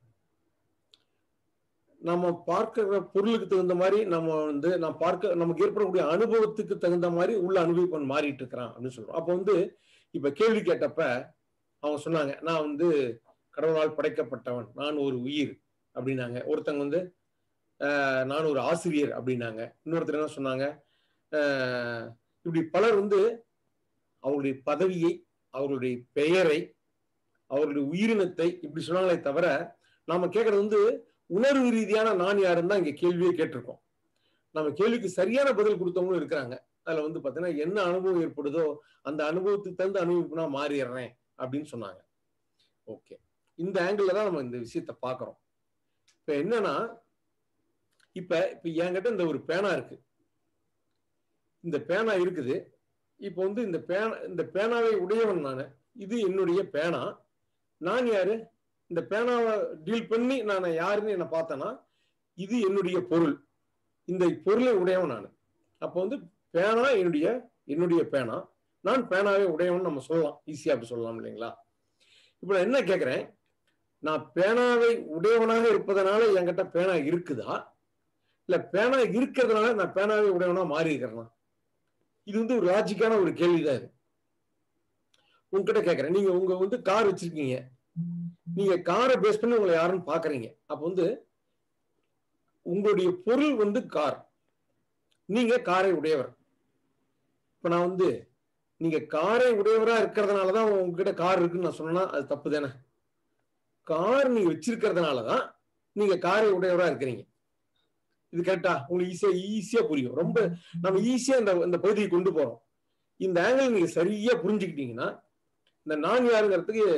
நம்ம பார்க்கிற பொருளுக்கு தகுந்த மாதிரி நம்ம வந்து நான் பார்க்க நமக்கு ஏற்படக்கூடிய அனுபவத்துக்கு தகுந்த மாதிரி உள்ள அனுபவிப்பன் மாறிட்டு இருக்கிறான் அப்படின்னு சொல்றோம் அப்போ வந்து இப்ப கேள்வி கேட்டப்ப அவங்க சொன்னாங்க நான் வந்து கடவுளால் படைக்கப்பட்டவன் நான் ஒரு உயிர் அப்படின்னாங்க ஒருத்தங்க வந்து ஆஹ், நான் ஒரு ஆசிரியர் அப்படின்னாங்க இன்னொருத்தர் என்ன சொன்னாங்க ஆஹ், இப்படி பலர் வந்து அவருடைய பதவியை அவருடைய பெயரை அவருடைய உயிரினத்தை இப்படி சொன்னாங்களே தவிர நாம கேட்கறது வந்து உணர்வு ரீதியான நான் யாருன்னு தான் இங்க கேள்வியே கேட்டிருக்கோம் நம்ம கேள்விக்கு சரியான பதில் கொடுத்தவங்களும் இருக்கிறாங்க அதுல வந்து பாத்தீங்கன்னா என்ன அனுபவம் ஏற்படுதோ அந்த அனுபவத்துக்கு தகுந்த அனுபவிப்புனா மாறிடுறேன் அப்படின்னு சொன்னாங்க ஓகே இந்த ஆங்கிள் தான் நம்ம இந்த விஷயத்த பாக்குறோம் இப்ப என்னன்னா இப்ப இப்ப என்கிட்ட இந்த ஒரு பேனா இருக்கு இந்த பேனா இருக்குது இப்ப வந்து இந்த பேனா இந்த பேனாவை உடையவன் நான் இது என்னுடைய பேனா நான் யாரு இந்த பேனாவை டீல் பண்ணி நான் யாருன்னு என்ன பார்த்தேன்னா இது என்னுடைய பொருள் இந்த பொருளை உடையவன் நான் அப்போ வந்து பேனா என்னுடைய என்னுடைய பேனா நான் பேனாவை உடையவன் நம்ம சொல்லலாம் ஈஸியா அப்படி சொல்லலாம் இல்லைங்களா இப்போ நான் என்ன கேட்குறேன் நான் பேனாவை உடையவனாக இருப்பதனால என்கிட்ட பேனா இருக்குதா இல்ல பேனா இருக்கிறதுனால நான் பேனாவை உடையவனா மாறி இருக்கிறேனா இது வந்து ஒரு லாஜிக்கான ஒரு கேள்விதான் இது உங்ககிட்ட கேட்கறேன் நீங்க உங்க வந்து கார் வச்சிருக்கீங்க நீங்க காரை பேஸ் பண்ணி உங்களை யாருன்னு பாக்குறீங்க அப்ப வந்து உங்களுடைய பொருள் வந்து கார் நீங்க காரை உடையவர் இப்ப நான் வந்து நீங்க காரை உடையவரா இருக்கிறதுனாலதான் உங்ககிட்ட கார் இருக்குன்னு நான் சொன்னா அது தப்பு தானே கார் நீங்க வச்சிருக்கிறதுனாலதான் நீங்க காரை உடையவரா இருக்கிறீங்க இது கரெக்டா உங்களுக்கு ஈஸியா ஈஸியா புரியும் ரொம்ப நம்ம ஈஸியா இந்த இந்த பகுதியை கொண்டு போறோம் இந்த ஆங்கிள் நீங்க சரியா புரிஞ்சுக்கிட்டீங்கன்னா இந்த நான் யாருங்கிறதுக்கு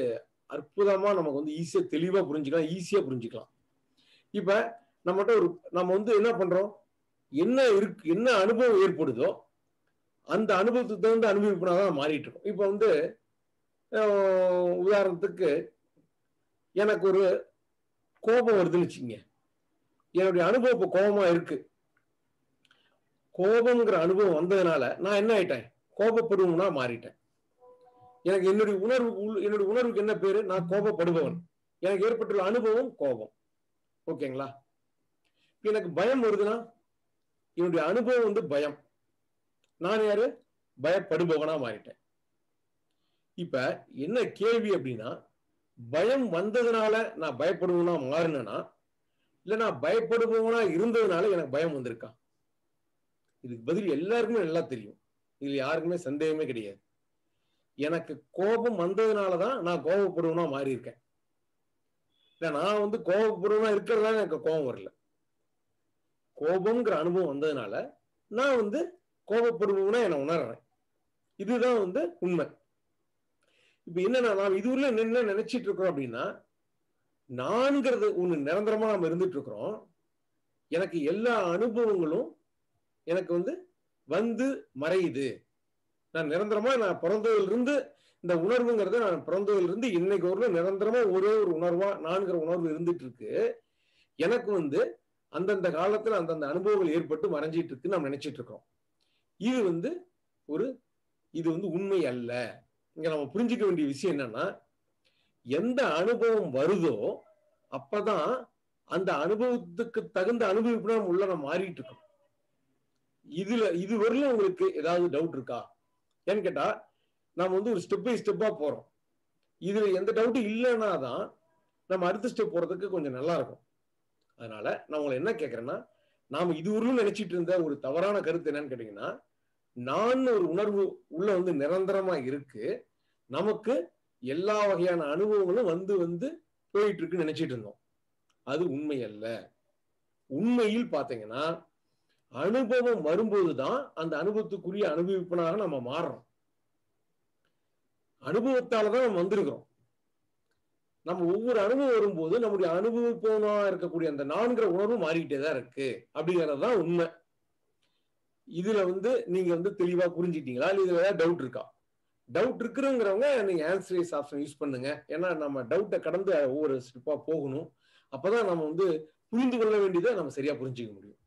அற்புதமா நமக்கு வந்து ஈஸியா தெளிவா புரிஞ்சுக்கலாம் ஈஸியா புரிஞ்சுக்கலாம் இப்ப நம்மகிட்ட ஒரு நம்ம வந்து என்ன பண்றோம் என்ன இருக்கு என்ன அனுபவம் ஏற்படுதோ அந்த அனுபவத்துக்கு தகுந்த அனுபவிப்புனா தான் மாறிட்டு இருக்கோம் இப்ப வந்து அஹ், உதாரணத்துக்கு எனக்கு ஒரு கோபம் வருதுன்னு வச்சுங்க என்னுடைய அனுபவம் இப்போ கோபமா இருக்கு கோபம்ங்கிற அனுபவம் வந்ததுனால நான் என்ன ஆயிட்டேன் கோபப்படுவனா மாறிட்டேன் எனக்கு என்னுடைய உணர்வு உள்- என்னுடைய உணர்வுக்கு என்ன பேரு நான் கோபப்படுபவன் எனக்கு ஏற்பட்டுள்ள அனுபவம் கோபம் ஓகேங்களா இப்ப எனக்கு பயம் வருதுன்னா என்னுடைய அனுபவம் வந்து பயம் நான் யாரு பயப்படுபவனா மாறிட்டேன் இப்ப என்ன கேள்வி அப்படின்னா பயம் வந்ததுனால நான் பயப்படுவனா மாறினேனா இல்ல நான் பயப்படுபவனா இருந்ததுனால எனக்கு பயம் வந்திருக்கா இதுக்கு பதில் எல்லாருக்குமே நல்லா தெரியும் இதுல யாருக்குமே சந்தேகமே கிடையாது எனக்கு கோபம் வந்ததுனாலதான் நான் கோபப்படுவனா மாறி இருக்கேன் இல்ல நான் வந்து கோபப்படுவனா இருக்கிறதால எனக்கு கோபம் வரல கோபம்ங்கிற அனுபவம் வந்ததுனால நான் வந்து கோபப்படுவனா என்ன உணர்றேன் இதுதான் வந்து உண்மை இப்ப என்னன்னா நாம் இதுவரை என்ன நினைச்சிட்டு இருக்கிறோம் அப்படின்னா நான்கிறது ஒண்ணு நிரந்தரமா நம்ம இருந்துட்டு இருக்கிறோம் எனக்கு எல்லா அனுபவங்களும் எனக்கு வந்து வந்து மறையுது நான் நிரந்தரமா நான் பிறந்ததுல இருந்து இந்த உணர்வுங்கிறது நான் பிறந்ததுல இருந்து இன்னைக்கு ஒரு நிரந்தரமா ஒரே ஒரு உணர்வா நான்கிற உணர்வு இருந்துட்டு இருக்கு எனக்கு வந்து அந்தந்த காலத்துல அந்தந்த அனுபவங்கள் ஏற்பட்டு மறைஞ்சிட்டு இருக்குன்னு நம்ம நினைச்சிட்டு இருக்கோம் இது வந்து ஒரு இது வந்து உண்மை அல்ல இங்க நம்ம புரிஞ்சுக்க வேண்டிய விஷயம் என்னன்னா எந்த அனுபவம் வருதோ அப்பதான் அந்த அனுபவத்துக்கு தகுந்த அனுபவிப்பு நம்ம உள்ள நம்ம மாறிட்டு இருக்கோம் இதுல இது வரலும் உங்களுக்கு ஏதாவது டவுட் இருக்கா ஏன்னு கேட்டா நாம வந்து ஒரு ஸ்டெப் பை ஸ்டெப்பா போறோம் இதுல எந்த டவுட்டும் இல்லைன்னா தான் நம்ம அடுத்த ஸ்டெப் போறதுக்கு கொஞ்சம் நல்லா இருக்கும் அதனால நான் உங்களை என்ன கேட்கறேன்னா நாம இதுவரையும் நினைச்சிட்டு இருந்த ஒரு தவறான கருத்து என்னன்னு கேட்டீங்கன்னா நான் ஒரு உணர்வு உள்ள வந்து நிரந்தரமா இருக்கு நமக்கு எல்லா வகையான அனுபவங்களும் வந்து வந்து போயிட்டு இருக்குன்னு நினைச்சிட்டு இருந்தோம் அது உண்மை அல்ல உண்மையில் பாத்தீங்கன்னா அனுபவம் வரும்போதுதான் அந்த அனுபவத்துக்குரிய அனுபவிப்பனாக நம்ம மாறுறோம் அனுபவத்தாலதான் நம்ம வந்திருக்கிறோம் நம்ம ஒவ்வொரு அனுபவம் வரும்போது நம்முடைய அனுபவிப்பவனா இருக்கக்கூடிய அந்த நான்கிற உணர்வு மாறிக்கிட்டே தான் இருக்கு அப்படிங்கிறது தான் உண்மை இதுல வந்து நீங்க வந்து தெளிவா புரிஞ்சுக்கிட்டீங்களா இல்ல இதுல ஏதாவது டவுட் இருக்கா டவுட் இருக்குறவங்கிறவங்க நீங்க ஆன்சரைஸ் ஆப்ஷன் யூஸ் பண்ணுங்க ஏன்னா நம்ம டவுட்டை கடந்து ஒவ்வொரு ஸ்டெப்பா போகணும் அப்பதான் நம்ம வந்து புரிந்து கொள்ள வேண்டியதை நம்ம சரியா புரிஞ்சுக்க முடியும்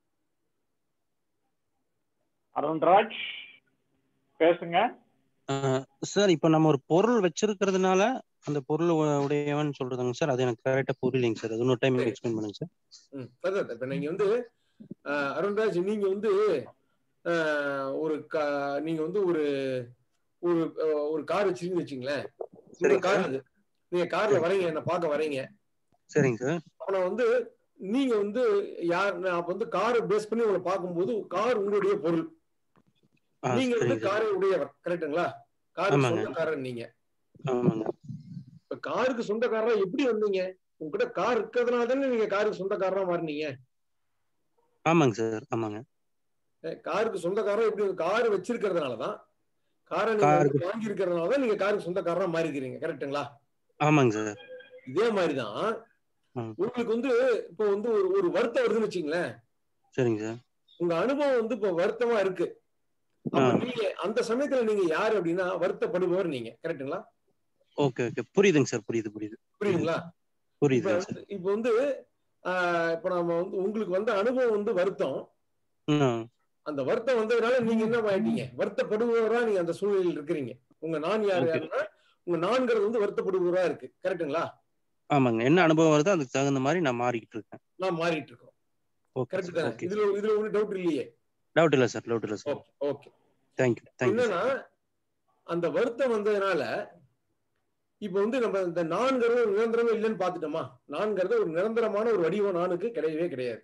அருண்ராஜ் பேசுங்க சார் இப்ப நம்ம ஒரு பொருள் வச்சிருக்கிறதுனால அந்த பொருள் உ- உடையவன் சொல்றதுங்க சார் அது எனக்கு கரெக்டா புரியலைங்க சார் அது இன்னொரு டைம் எக்ஸ்பிளைன் பண்ணுங்க சார் ம், அதான் இப்ப நீங்க வந்து அஹ், அருண்ராஜ் நீங்க வந்து அஹ், ஒரு கா- நீங்க வந்து ஒரு ஒரு அஹ், ஒரு கார் வச்சிருக்கீங்கன்னு வச்சுங்களேன் உங்க சரிங்க கார் சார். அது நீங்க கார்ல வரீங்க என்ன பார்க்க வரீங்க சரிங்க சார் ஆனா வந்து நீங்க வந்து யார் நான் அப்ப வந்து காரை பேஸ் பண்ணி உங்களை பார்க்கும்போது கார் உங்களுடைய பொருள் ஆ நீங்க வந்து சரிங்க சார் காரை உடையவர் கரெக்ட்டுங்களா காருக்கு ஆமாங்க சொந்தக்காரர் நீங்க ஆமாங்க இப்ப காருக்கு சொந்தக்காரரா எப்படி வந்தீங்க உங்ககிட்ட கார் இருக்கிறதுனால தானே நீங்க காருக்கு சொந்தக்காரரா மாறினீங்க ஆமாங்க சார் ஆமாங்க அஹ் காருக்கு சொந்தக்காரரா எப்படி கார் வச்சிருக்கிறதுனால தான் காரை நீங்க காருக்கு வந்து வாங்கி இருக்கிறதுனால தான் நீங்க காருக்கு சொந்தக்காரரா மாறி இருக்கிறீங்க கரெக்ட்டுங்களா ஆமாங்க சார் இதே மாதிரிதான் ம் உங்களுக்கு வந்து இப்போ வந்து ஒரு ஒரு வருத்தம் வருதுன்னு வச்சுங்களேன் சரிங்க சார் உங்க அனுபவம் வந்து இப்போ வருத்தமா இருக்கு ஆ அப்ப நீங்க அந்த சமயத்துல நீங்க யாரு அப்படின்னா வருத்தப்படுபவர் நீங்க கரெக்ட்டுங்களா ஓகே ஓகே புரியுதுங்க சார் புரியுது புரியுது புரியுதுங்களா இப்ப புரியுதுங்க சார் வந்து- இப்ப வந்து ஆஹ் இப்ப நம்ம வந்து உங்களுக்கு வந்த அனுபவம் வந்து வருத்தம் ம் அந்த வருத்தம் வந்ததுனால நீங்க என்ன ஆயிட்டீங்க வருத்தப்படுபவரா நீங்க அந்த சூழ்நிலையில் இருக்கிறீங்க உங்க நான் யார் ஓகே யாருன்னா உங்க நான்கிறது வந்து வருத்தப்படுபவரா இருக்கு கரெக்ட்டுங்களா ஆமாங்க என்ன அனுபவம் வருதோ அதுக்கு தகுந்த மாதிரி நான் மாறிக்கிட்டு இருக்கேன் நான் மாறிட்டு இருக்கோம் ஓகே கரெக்ட் சார் தானே ஓகே இதுல இதுல ஒன்றும் டவுட் இல்லையே டவுட் இல்லை சார் டவுட் இல்லை sir okay okay thank you thank you என்னன்னா அந்த வருத்தம் வந்ததுனால இப்ப வந்து நம்ம இந்த நான்கிறது ஒரு நிரந்தரமே இல்லைன்னு பாத்துட்டோமா நான்கிறது ஒரு நிரந்தரமான ஒரு வடிவம் நானுக்கு கிடையவே கிடையாது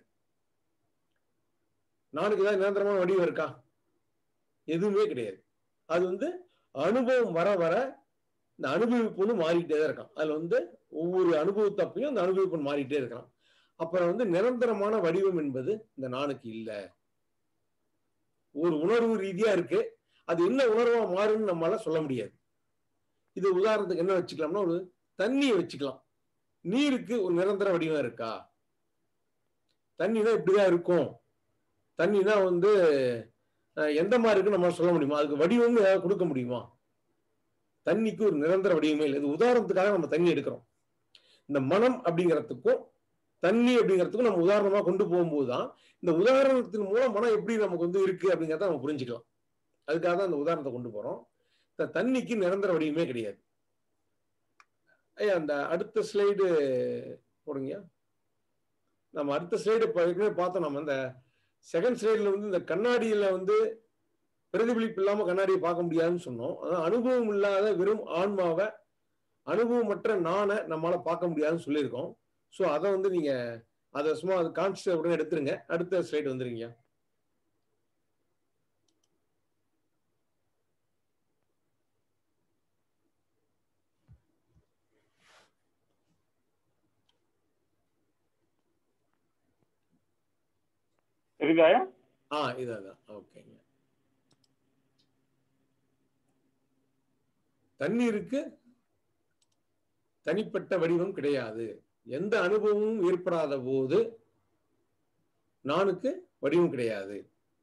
நானுக்கு ஏதாவது நிரந்தரமான வடிவம் இருக்கா எதுவுமே கிடையாது அது வந்து அனுபவம் வர வர இந்த அனுபவிப்புன்னு மாறிக்கிட்டே தான் இருக்கான் அதுல வந்து ஒவ்வொரு அனுபவத்தப்பையும் அந்த அனுபவிப்பு மாறிட்டே இருக்கான் அப்புறம் வந்து நிரந்தரமான வடிவம் என்பது இந்த நானுக்கு இல்ல ஒரு உணர்வு ரீதியா இருக்கு அது என்ன உணர்வா மாறுன்னு நம்மளால சொல்ல முடியாது இது உதாரணத்துக்கு என்ன வச்சுக்கலாம்னா ஒரு தண்ணியை வச்சுக்கலாம் நீருக்கு ஒரு நிரந்தர வடிவம் இருக்கா தண்ணினா இப்படிதான் இருக்கும் தண்ணினா வந்து அஹ், எந்த மாதிரி இருக்குன்னு நம்ம சொல்ல முடியுமா அதுக்கு வடிவம்னு ஏதாவது கொடுக்க முடியுமா தண்ணிக்கு ஒரு நிரந்தர வடிவமே இல்லை இது உதாரணத்துக்காக நம்ம தண்ணி எடுக்கிறோம் இந்த மனம் அப்படிங்கிறதுக்கும் தண்ணி அப்படிங்கிறதுக்கும் நம்ம உதாரணமா கொண்டு போகும்போது தான் இந்த உதாரணத்தின் மூலம் மனம் எப்படி நமக்கு வந்து இருக்கு அப்படிங்கிறத நம்ம புரிஞ்சுக்கலாம் அதுக்காக தான் இந்த உதாரணத்தை கொண்டு போறோம் இந்த தண்ணிக்கு நிரந்தர வடிவமே கிடையாது ஐயா அந்த அடுத்த ஸ்லைடு போடுங்க நம்ம அடுத்த ஸ்லைடு ஏற்கனவே பார்த்தோம் நம்ம இந்த செகண்ட் ஸ்லைடில் வந்து இந்த கண்ணாடியில வந்து பிரதிபலிப்பு இல்லாம கண்ணாடியை பார்க்க முடியாதுன்னு சொன்னோம் அதான் அனுபவம் இல்லாத வெறும் ஆன்மாவை அனுபவமற்ற நானை நம்மளால பார்க்க முடியாதுன்னு சொல்லியிருக்கோம் ஸோ அதை வந்து நீங்க அதை சும்மா அது கான்சியஸ் உடனே எடுத்துருங்க அடுத்த ஸ்லைடு வந்துருங்க தெரியுதாயா ஆ இதான் ஓகேங்க தண்ணீருக்கு தனிப்பட்ட வடிவம் கிடையாது எந்த அனுபவமும் ஏற்படாத போது நானுக்கு வடிவம் கிடையாது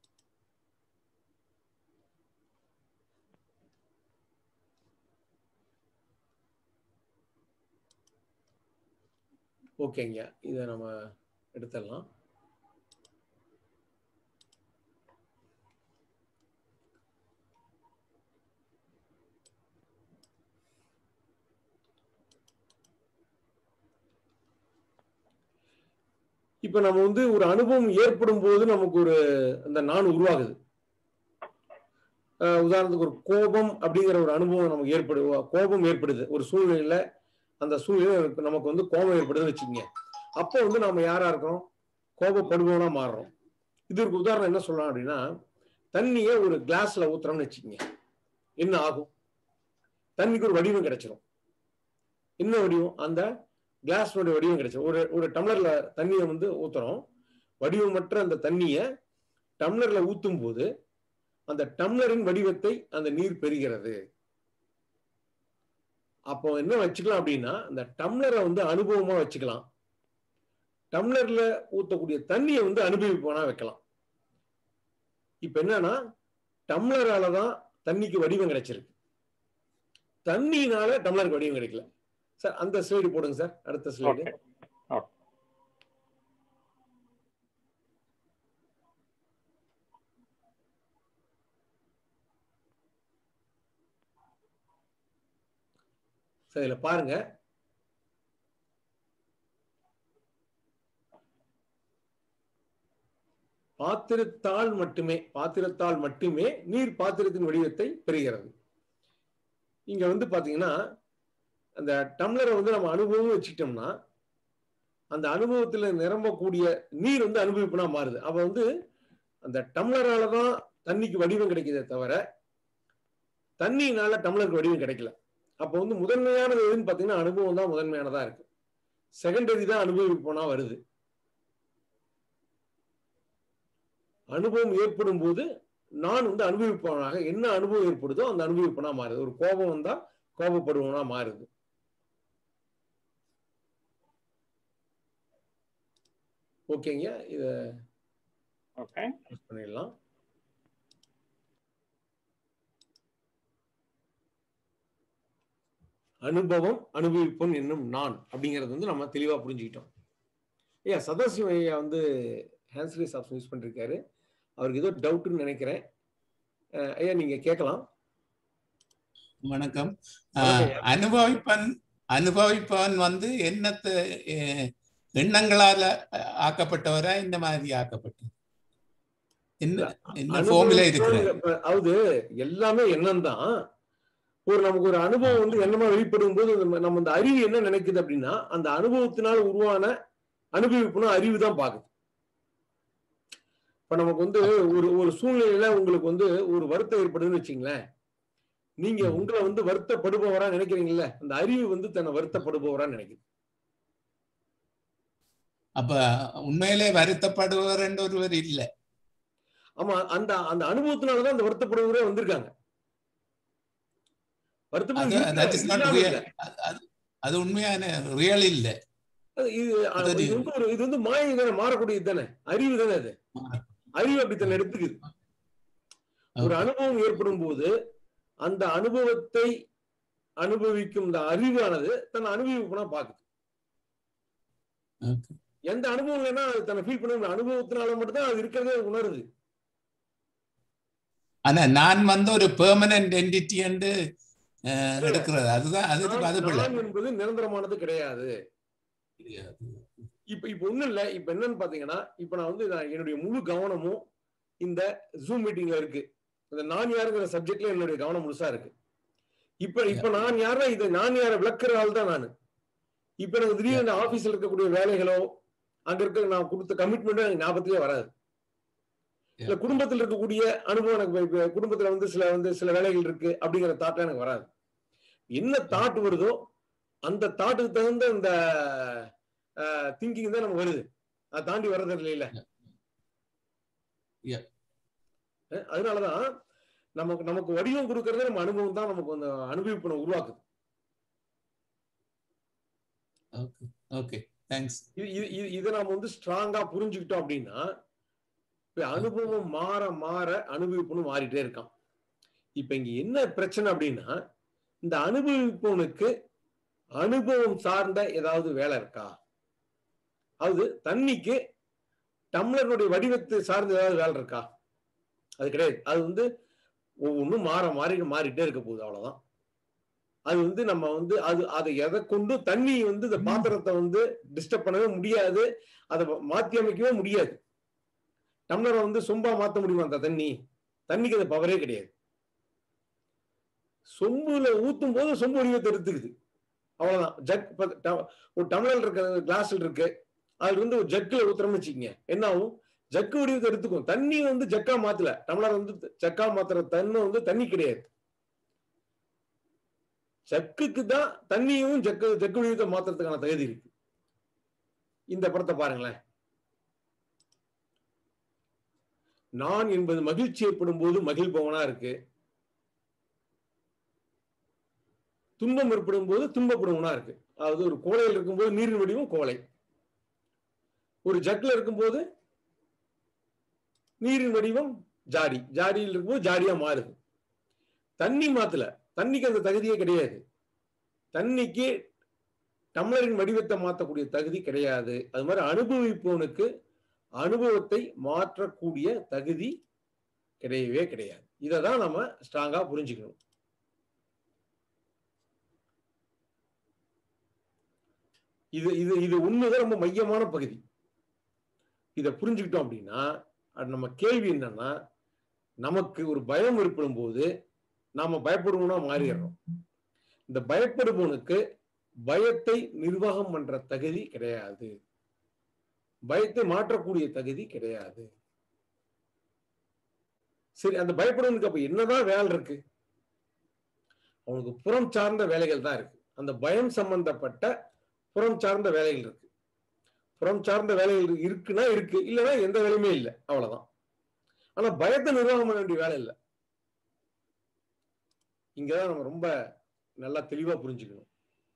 ஓகேங்க இதை நம்ம எடுத்துடலாம் இப்ப நம்ம வந்து ஒரு அனுபவம் ஏற்படும் போது நமக்கு ஒரு அந்த நான் உருவாகுது அஹ் உதாரணத்துக்கு ஒரு கோபம் அப்படிங்கிற ஒரு அனுபவம் நமக்கு ஏற்படு கோபம் ஏற்படுது ஒரு சூழ்நிலையில அந்த சூழ்நிலை நமக்கு- நமக்கு வந்து கோபம் ஏற்படுதுன்னு வச்சுக்கோங்க அப்போ வந்து நம்ம யாரா இருக்கிறோம் கோபப்படுபவனா மாறுறோம் இதற்கு உதாரணம் என்ன சொல்லலாம் அப்படின்னா தண்ணியை ஒரு கிளாஸ்ல ஊத்துறோம்னு வச்சுக்கோங்க என்ன ஆகும் தண்ணிக்கு ஒரு வடிவம் கிடைச்சிரும் என்ன வடிவம் அந்த கிளாஸ்னுடைய வடிவம் கிடைச்சிரும் ஒரு ஒரு டம்ளர்ல தண்ணியை வந்து ஊத்துறோம் வடிவமற்ற அந்த தண்ணியை டம்ளர்ல ஊத்தும் போது அந்த டம்ளரின் வடிவத்தை அந்த நீர் பெறுகிறது அப்போ என்ன வச்சுக்கலாம் அப்படின்னா அந்த டம்ளரை வந்து அனுபவமா வச்சுக்கலாம் டம்ளர்ல ஊத்தக்கூடிய தண்ணியை வந்து அனுபவிப்போனா வைக்கலாம் இப்ப என்னன்னா டம்ளரால தான் தண்ணிக்கு வடிவம் கிடைச்சிருக்கு தண்ணினால டம்ளருக்கு வடிவம் கிடைக்கல சார் அந்த ஸ்லைடு போடுங்க சார் அடுத்த ஸ்லைடு சார் இதுல பாருங்க பாத்திரத்தால் மட்டுமே பாத்திரத்தால் மட்டுமே நீர் பாத்திரத்தின் வடிவத்தை பெறுகிறது இங்க வந்து பாத்தீங்கன்னா அந்த டம்ளரை வந்து நம்ம அனுபவம் வச்சுக்கிட்டோம்னா அந்த அனுபவத்துல நிரம்பக்கூடிய நீர் வந்து அனுபவிப்புனா மாறுது அப்ப வந்து அந்த டம்ளரால தான் தண்ணிக்கு வடிவம் கிடைக்குதே தவிர தண்ணினால டம்ளருக்கு வடிவம் கிடைக்கல அப்போ வந்து முதன்மையானது எதுன்னு பாத்தீங்கன்னா அனுபவம் தான் முதன்மையானதா இருக்கு செகண்டரி தான் அனுபவிப்போனா வருது அனுபவம் ஏற்படும் போது நான் வந்து அனுபவிப்பவனாக என்ன அனுபவம் ஏற்படுதோ அந்த அனுபவிப்பனா மாறுது ஒரு கோபம் வந்தா கோபப்படுவனா மாறுது ஓகேங்க இத ஓகே பண்ணிடலாம் அனுபவம் அனுபவிப்போம் என்னும் நான் அப்படிங்கிறது வந்து நம்ம தெளிவா புரிஞ்சுக்கிட்டோம் ஐயா சதாசிவம் ஐயா வந்து ஹேண்ட்ஸ்ரீஸ் ஆப்ஷன் யூஸ் பண்ணிருக்காரு அவருக்கு ஏதோ டவுட்னு நினைக்கிறேன் அஹ் ஐயா நீங்க கேட்கலாம் வணக்கம் வணக்கம் ஆஹ் அனுபவிப்பன் அனுபவிப்பவன் வந்து எண்ணத்தை அஹ், எண்ணங்களால அஹ், ஆக்கப்பட்டவரா இந்த மாதிரி ஆக்கப்பட்டது என்ன என்ன ஃபார்முலா இருக்கிற அனுபவிப்பான் அதாவது எல்லாமே எண்ணம் தான் ஒரு நமக்கு ஒரு அனுபவம் வந்து எண்ணமா வெளிப்படும் போது நம்ம நம்ம அந்த அறிவு என்ன நினைக்குது அப்படின்னா அந்த அனுபவத்தினால் உருவான அனுபவிப்புனா அறிவு தான் பாக்குது இப்ப நமக்கு வந்து ஒரு ஒரு சூழ்நிலையில உங்களுக்கு வந்து ஒரு வருத்தம் ஏற்படுதுன்னு வச்சுங்களேன் நீங்க உங்களை வந்து வருத்தப்படுபவரா நினைக்கிறீங்கல்ல அந்த அறிவு வந்து தன்னை வருத்தப்படுபவரா நினைக்குது அப்ப உண்மையிலே வருத்தப்படுவர் என்ற ஒருவர் இல்ல ஆமா அந்த அந்த அனுபவத்தினாலதான் அந்த வருத்தப்படுபவரே வந்திருக்காங்க அது that is not வருத்தப்படுவது real. இல்ல அது- அது- அது உண்மையான ரியல் இல்லை அது இது அது இது வந்து ஒரு இது வந்து மாயை தானே மாறக்கூடியது தானே அறிவு தானே அது அறிவு அப்படித்தானே எடுத்துக்குது ஒரு அனுபவம் ஏற்படும் போது அந்த அனுபவத்தை அனுபவிக்கும் இந்த அறிவானது தன்னை அனுபவிப்புனா பாக்குது எந்த அனுபவம் இல்லைன்னா அது தன்னை ஃபீல் பண்ண அனுபவத்தினால மட்டும்தான் அது இருக்கிறதே உணருது ஆனா நான் வந்து ஒரு பெர்மனன்ட் என்டிட்டி என்று அஹ், எடுக்கிறது அதுதான் அது அது பிள்ளை நான் என்பது நிரந்தரமானது கிடையாது இப்ப இப்ப ஒண்ணும் இல்ல இப்ப என்னன்னு பாத்தீங்கன்னா இப்ப நான் வந்து நான் என்னுடைய முழு கவனமும் இந்த ஜூம் மீட்டிங்ல இருக்கு இந்த நான் யாருங்கிற சப்ஜெக்ட்ல என்னுடைய கவனம் முழுசா இருக்கு இப்ப இப்ப நான் யாரா இதை நான் யாரை விளக்குற ஆள் தான் நான் இப்ப எனக்கு திடீர்னு ஆபீஸ்ல இருக்கக்கூடிய வேலைகளோ அங்க இருக்க நான் கொடுத்த கமிட்மெண்ட் எனக்கு ஞாபகத்திலே வராது இல்ல குடும்பத்துல இருக்கக்கூடிய அனுபவம் எனக்கு இப்ப குடும்பத்துல வந்து சில வந்து சில வேலைகள் இருக்கு அப்படிங்கிற தாட்லாம் எனக்கு வராது என்ன தாட் வருதோ அந்த தாட்டுக்கு தகுந்த இந்த திங்கிங் தான் நமக்கு வருது அதை தாண்டி வர்றது இல்ல அஹ் அதனாலதான் நமக்கு நமக்கு வடிவம் கொடுக்கறதே நம்ம அனுபவம் தான் நமக்கு அந்த அனுபவிப்பனை உருவாக்குது ஓகே தேங்க்ஸ் இது இது- இது- இதை நாம வந்து ஸ்ட்ராங்கா புரிஞ்சுக்கிட்டோம் அப்படின்னா இப்ப அனுபவம் மாற மாற அனுபவிப்புன்னு மாறிட்டே இருக்கான் இப்ப இங்க என்ன பிரச்சனை அப்படின்னா இந்த அனுபவிப்பவனுக்கு அனுபவம் சார்ந்த ஏதாவது வேலை இருக்கா அது தண்ணிக்கு டம்ளருடைய வடிவத்தை சார்ந்த ஏதாவது வேலை இருக்கா அது கிடையாது அது வந்து ஒவ்வொன்றும் மாற மாறி மாறிட்டே இருக்க போகுது அவ்வளவுதான் அது வந்து நம்ம வந்து அது அதை எதை கொண்டு தண்ணி வந்து இந்த பாத்திரத்தை வந்து டிஸ்டர்ப் பண்ணவே முடியாது அதை மாத்தி அமைக்கவே முடியாது டம்ளரை வந்து சொம்பா மாத்த முடியுமா அந்த தண்ணி தண்ணிக்கு அந்த பவரே கிடையாது சொம்புல ஊத்தும் போது சொம்பு வடிவத்தை எடுத்துக்குது அவ்வளவுதான் ஜக் இப்ப ட- ஒரு டம்ளர் இருக்க கிளாஸ்ல இருக்கு அதுல இருந்து ஒரு ஜக்கில் ஊத்துறோம்னு வச்சுக்கோங்க என்ன ஆகும் ஜக்கு வடிவத்தை எடுத்துக்கும் தண்ணி வந்து ஜக்கா மாத்தல டம்ளர் வந்து ஜக்கா மாத்துற தன்மை வந்து தண்ணி கிடையாது ஜக்குக்கு தான் தண்ணியும் ஜக்கு ஜக்கு வடிவத்தை மாத்துறதுக்கான தகுதி இருக்கு இந்த படத்தை பாருங்களேன் நான் என்பது மகிழ்ச்சி ஏற்படும் போது மகிழ்பவனா இருக்கு துன்பம் ஏற்படும் போது துன்பப்படுவனா இருக்கு அதாவது ஒரு கோலையில் இருக்கும்போது நீரின் வடிவம் கோலை ஒரு ஜக்ல இருக்கும்போது நீரின் வடிவம் ஜாடி ஜாடியில் இருக்கும்போது ஜாடியா மாறுது தண்ணி மாத்தல தண்ணிக்கு அந்த தகுதியே கிடையாது தண்ணிக்கு டம்ளரின் வடிவத்தை மாற்றக்கூடிய தகுதி கிடையாது அது மாதிரி அனுபவிப்பவனுக்கு அனுபவத்தை மாற்றக்கூடிய தகுதி கிடையவே கிடையாது இதை தான் நம்ம ஸ்ட்ராங்கா புரிஞ்சுக்கணும் இது இது இது உண்மைதான் ரொம்ப மையமான பகுதி இதை புரிஞ்சுக்கிட்டோம் அப்படின்னா அது நம்ம கேள்வி என்னன்னா நமக்கு ஒரு பயம் ஏற்படும் போது நாம பயப்படுவோம்னா மாறிடுறோம் இந்த பயப்படுபவனுக்கு பயத்தை நிர்வாகம் பண்ற தகுதி கிடையாது பயத்தை மாற்றக்கூடிய தகுதி கிடையாது சரி அந்த பயப்படுவனுக்கு அப்ப என்னதான் வேலை இருக்கு அவனுக்கு புறம் சார்ந்த வேலைகள் தான் இருக்கு அந்த பயம் சம்பந்தப்பட்ட புறம் சார்ந்த வேலைகள் இருக்கு புறம் சார்ந்த வேலைகள் இருக்குன்னா இருக்கு இல்லைன்னா எந்த வேலையுமே இல்லை அவ்வளவுதான் ஆனா பயத்தை நிர்வாகம் பண்ண வேண்டிய வேலை இல்லை இங்கதான் நம்ம ரொம்ப நல்லா தெளிவா புரிஞ்சுக்கணும்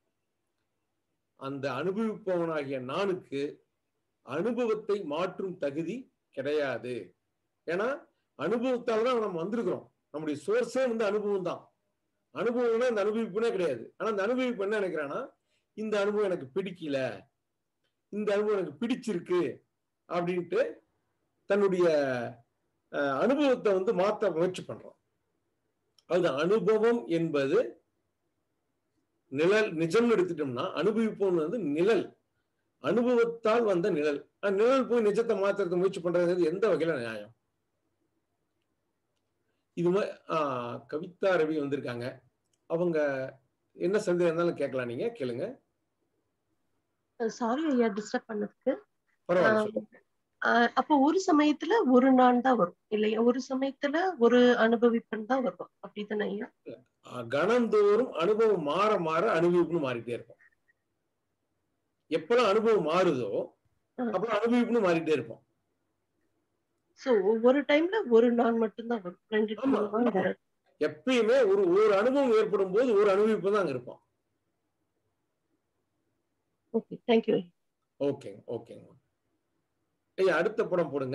அந்த அனுபவிப்பவனாகிய நானுக்கு அனுபவத்தை மாற்றும் தகுதி கிடையாது ஏன்னா அனுபவத்தால தான் நம்ம வந்திருக்கிறோம் நம்முடைய சோர்ஸே வந்து அனுபவம் தான் அனுபவம்னா இந்த அனுபவிப்புனே கிடையாது ஆனா இந்த அனுபவிப்பு என்ன நினைக்கிறான்னா இந்த அனுபவம் எனக்கு பிடிக்கல இந்த அனுபவம் எனக்கு பிடிச்சிருக்கு அப்படின்ட்டு தன்னுடைய அஹ், அனுபவத்தை வந்து மாத்த முயற்சி பண்றோம் அது அனுபவம் என்பது நிழல் நிஜம்னு எடுத்துட்டோம்னா அனுபவிப்போம் வந்து நிழல் அனுபவத்தால் வந்த நிழல் அந்த நிழல் போய் நிஜத்தை மாத்துறதுக்கு முயற்சி பண்றது எந்த வகையில நியாயம் இது மாதிரி ஆஹ், கவிதா ரவி வந்திருக்காங்க அவங்க என்ன சந்தேகம் இருந்தாலும் கேட்கலாம் நீங்க கேளுங்க சாரி ஐயா டிஸ்டர்ப் பண்ணதுக்கு பரவாயில்ல ஆஹ் சொல்லுங்க ஆஹ் அப்போ ஒரு சமயத்துல ஒரு நான் தான் வரும் இல்லையா ஒரு சமயத்துல ஒரு அனுபவிப்பன் தான் வரும் அப்படிதானே ஐயா ஆஹ், கணந்தோறும் அனுபவம் மாற மாற அனுபவிப்புன்னு மாறிட்டே இருக்கும் எப்பெல்லாம் அனுபவம் மாறுதோ அப்பெல்லாம் அனுபவிப்புன்னு மாறிட்டே இருப்போம் சோ ஒவ்வொரு டைம்ல ஒரு நான் மட்டும்தான் வரும் ரெண்டு ஆமா நான் வராது. எப்பயுமே ஒரு ஒரு அனுபவம் ஏற்படும் போது ஒரு அனுபவிப்பு தான் அங்க இருப்பான் ஓகே தேங்க்யூ ஓகேங்க ஓகேங்க ஐயா அடுத்த படம் போடுங்க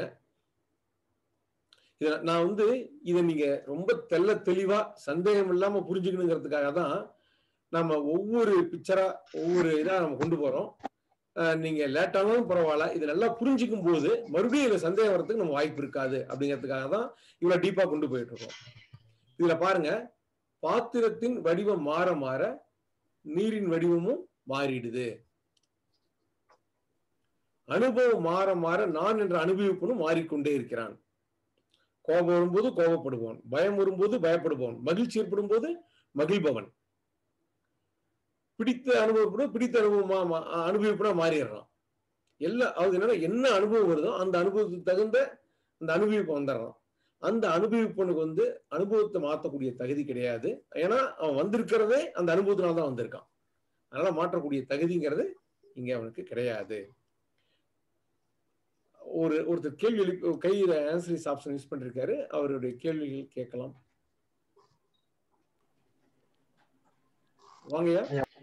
இத நான் வந்து இதை நீங்க ரொம்ப தெள்ள தெளிவா சந்தேகம் இல்லாம புரிஞ்சுக்கணுங்கிறதுக்காக தான் நம்ம ஒவ்வொரு பிக்சரா ஒவ்வொரு இதா நம்ம கொண்டு போறோம் அஹ் நீங்க லேட்டானாலும் பரவாயில்ல இது நல்லா புரிஞ்சுக்கும் போது மறுபடியும் இதுல சந்தேகம் வர்றதுக்கு நம்ம வாய்ப்பு இருக்காது அப்படிங்கிறதுக்காக தான் இவ்வளவு டீப்பா கொண்டு போயிட்டு இருக்கோம் இதுல பாருங்க பாத்திரத்தின் வடிவம் மாற மாற நீரின் வடிவமும் மாறிடுது அனுபவம் மாற மாற நான் என்ற அனுபவிப்பனும் மாறிக்கொண்டே இருக்கிறான் கோபம் வரும்போது கோபப்படுபவன் பயம் வரும்போது பயப்படுபவன் மகிழ்ச்சி ஏற்படும் போது மகிழ்பவன் பிடித்த அனுபவப்படும் பிடித்த அனுபவமா மா- அனுபவிப்பனா மாறிடுறான் எல்லா அது என்னன்னா என்ன அனுபவம் வருதோ அந்த அனுபவத்துக்கு தகுந்த அந்த அனுபவிப்பு வந்துடுறான் அந்த அனுபவிப்பனுக்கு வந்து அனுபவத்தை மாற்றக்கூடிய தகுதி கிடையாது ஏன்னா அவன் வந்திருக்கிறதே அந்த அனுபவத்தினால தான் வந்திருக்கான் அதனால மாற்றக்கூடிய தகுதிங்கிறது இங்க அவனுக்கு கிடையாது ஒரு ஒருத்தர் கேள்வி எழுப்பி கையில ஆன்சரிஸ் ஆப்ஷன் யூஸ் பண்ணிருக்காரு அவருடைய கேள்விகள் கேட்கலாம் வாங்கய்யா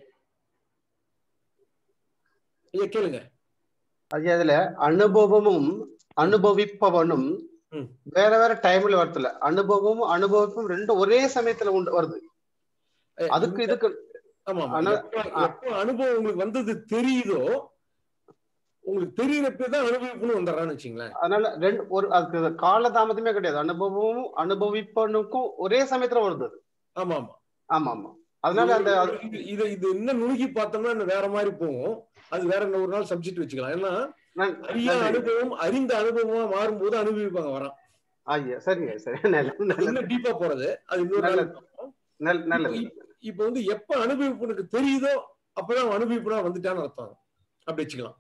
ஐயா கேளுங்க ஐயா இதுல அனுபவமும் அனுபவிப்பவனும் ம். வேற வேற டைம்ல வரதுல அனுபவமும் அனுபவிப்பும் ரெண்டும் ஒரே சமயத்துல உண்டு வருது ஏ, அதுக்கு இந்த- இதுக்கு ஆமா ஆமா ஆனா- எப்ப எப்ப அனுபவம் உங்களுக்கு வந்தது தெரியுதோ உங்களுக்கு தெரியறப்ப தான் அனுபவிப்புன்னு வந்துடுறான்னு வச்சுங்களேன் அதனால ரெண்டு ஒரு அதுக்கு கால தாமதமே கிடையாது அனுபவமும் அனுபவிப்பனுக்கும் ஒரே சமயத்துல வருது அது. ஆமா ஆமா ஆமா ஆமா அதனால அந்த அது- இது இது இது இன்னும் நுணுகி பார்த்தோம்னா இன்னும் வேற மாதிரி போகும் அது வேற இன்னும் ஒரு நாள் சப்ஜெக்ட் வச்சுக்கலாம் ஏன்னா நன்- அறியா நன்றி. அனுபவம் அறிந்த அனுபவமா மாறும்போது அனுபவிப்பாங்க வரான் ஐயா சரிங்க சரி நல்லது நல்லது இன்னும் டீப்பா போறது அது இன்னொரு நாள் நல்லது. நல்- நல்லது இப்ப- இப்ப வந்து எப்ப அனுபவிப்புனுக்கு தெரியுதோ அப்பதான் அவன் அனுபவிப்புனா வந்துட்டான்னு அர்த்தம் அப்படி வச்சுக்கலாம்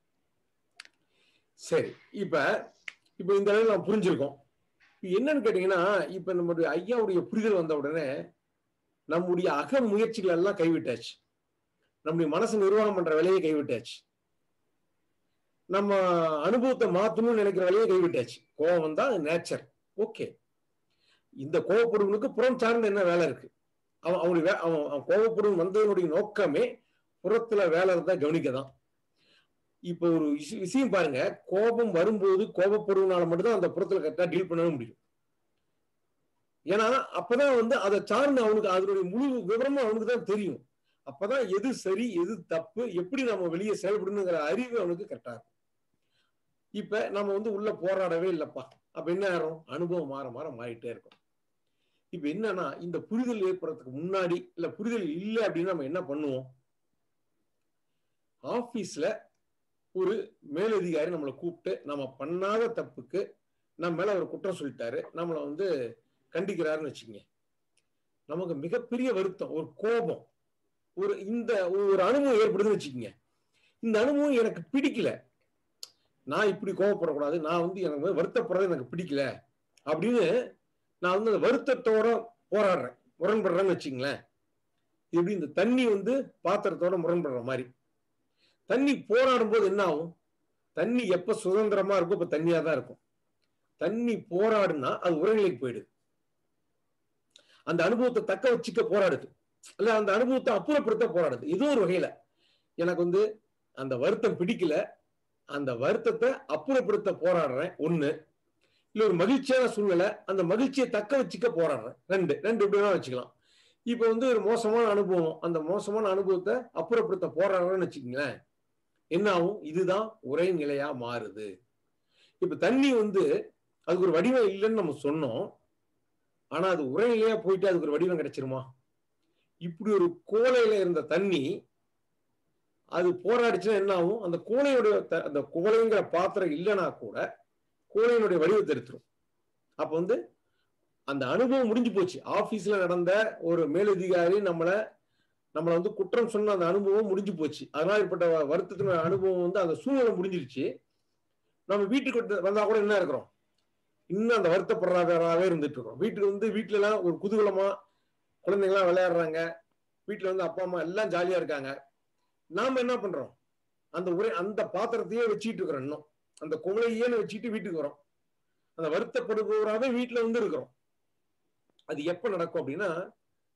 சரி இப்ப இப்ப இந்த அளவுக்கு நம்ம புரிஞ்சிருக்கோம் இப்ப என்னன்னு கேட்டீங்கன்னா இப்ப நம்முடைய ஐயாவுடைய புரிதல் வந்த உடனே நம்முடைய அக முயற்சிகள் எல்லாம் கைவிட்டாச்சு நம்முடைய மனசு நிர்வாகம் பண்ற வேலையை கைவிட்டாச்சு நம்ம அனுபவத்தை மாத்தணும்னு நினைக்கிற வேலையை கைவிட்டாச்சு கோபம் தான் நேச்சர் ஓகே இந்த கோபப்படுவனுக்கு புறம் சார்ந்த என்ன வேலை இருக்கு அவன் அவனுடைய வே- அவன் அவன் கோபப்படும் வந்ததனுடைய நோக்கமே புறத்துல வேலை இருந்தா கவனிக்க தான் இப்போ ஒரு விஷ- விஷயம் பாருங்க கோபம் வரும்போது கோபப்படுவனால மட்டும்தான் அந்த புறத்துல கரெக்டா டீல் பண்ணவே முடியும் ஏன்னா அப்பதான் வந்து அதை சார்ந்து அவனுக்கு அதனுடைய முழு விவரமும் அவனுக்கு தான் தெரியும் அப்பதான் எது சரி எது தப்பு எப்படி நம்ம வெளியே செயல்படணுங்கிற அறிவு அவனுக்கு கரெக்டா இருக்கும் இப்ப நம்ம வந்து உள்ள போராடவே இல்லப்பா அப்ப என்ன ஆயிரும் அனுபவம் மாற மாற மாறிட்டே இருக்கும் இப்ப என்னன்னா இந்த புரிதல் ஏற்படுறதுக்கு முன்னாடி இல்ல புரிதல் இல்லை அப்படின்னு நம்ம என்ன பண்ணுவோம் ஆபீஸ்ல ஒரு மேலதிகாரி நம்மளை கூப்பிட்டு நம்ம பண்ணாத தப்புக்கு நம்ம மேல ஒரு குற்றம் சொல்லிட்டாரு நம்மளை வந்து கண்டிக்கிறாருன்னு வச்சுக்கோங்க நமக்கு மிகப்பெரிய வருத்தம் ஒரு கோபம் ஒரு இந்த ஒரு அனுபவம் ஏற்படுதுன்னு வச்சுக்கோங்க இந்த அனுபவம் எனக்கு பிடிக்கல நான் இப்படி கோவப்படக்கூடாது நான் வந்து எனக்கு வந்து வருத்தப்படுறது எனக்கு பிடிக்கல அப்படின்னு நான் வந்து அந்த வருத்தத்தோட போராடுறேன் முரண்படுறேன்னு வச்சுங்களேன் எப்படி இந்த தண்ணி வந்து பாத்திரத்தோட முரண்படுற மாதிரி தண்ணி போராடும் போது என்ன ஆகும் தண்ணி எப்ப சுதந்திரமா இருக்கும் இப்ப தண்ணியா தான் இருக்கும் தண்ணி போராடுனா அது உரநிலைக்கு போயிடுது அந்த அனுபவத்தை தக்க வச்சுக்க போராடுது இல்ல அந்த அனுபவத்தை அப்புறப்படுத்த போராடுது ஏதோ ஒரு வகையில எனக்கு வந்து அந்த வருத்தம் பிடிக்கல அந்த வருத்தத்தை அப்புறப்படுத்த போராடுறேன் ஒண்ணு இல்ல ஒரு மகிழ்ச்சியான சூழ்நிலை அந்த மகிழ்ச்சியை தக்க வச்சுக்க போராடுறேன் ரெண்டு ரெண்டு இப்படி வேணா வச்சுக்கலாம் இப்ப வந்து ஒரு மோசமான அனுபவம் அந்த மோசமான அனுபவத்தை அப்புறப்படுத்த போராடுறேன்னு வச்சுக்கோங்களேன் என்ன ஆகும் இதுதான் உரைநிலையா மாறுது இப்ப தண்ணி வந்து அதுக்கு ஒரு வடிவம் இல்லைன்னு நம்ம சொன்னோம் ஆனா அது உரைநிலையா போயிட்டு அதுக்கு ஒரு வடிவம் கிடைச்சிருமா இப்படி ஒரு கோலையில இருந்த தண்ணி அது போராடிச்சுன்னா என்ன ஆகும் அந்த கோலையுடைய த- அந்த கோலைங்கிற பாத்திரம் இல்லைன்னா கூட கோலையினுடைய வடிவத்தை எடுத்துரும் அப்ப வந்து அந்த அனுபவம் முடிஞ்சு போச்சு ஆபீஸ்ல நடந்த ஒரு மேலதிகாரி நம்மள நம்மள வந்து குற்றம் சொன்ன அந்த அனுபவம் முடிஞ்சு போச்சு அதனால ஏற்பட்ட வ- வருத்தத்தின அனுபவம் வந்து அந்த சூழ்நிலை முடிஞ்சிருச்சு நம்ம வீட்டுக்கு வந்து- வந்தா கூட என்ன இருக்கிறோம் இன்னும் அந்த வருத்தப்படுறாவே இருந்துட்டு இருக்கோம் வீட்டுக்கு வந்து வீட்டுல எல்லாம் ஒரு குதூகலமா குழந்தைங்களாம் விளையாடுறாங்க வீட்டுல வந்து அப்பா அம்மா எல்லாம் ஜாலியா இருக்காங்க நாம என்ன பண்றோம் அந்த உரை அந்த பாத்திரத்தையே வச்சுட்டு இருக்கிறோம் இன்னும் அந்த குவளையே வச்சுட்டு வீட்டுக்கு வரோம் அந்த வருத்தப்படுபவராகவே வீட்டுல வந்து இருக்கிறோம் அது எப்ப நடக்கும் அப்படின்னா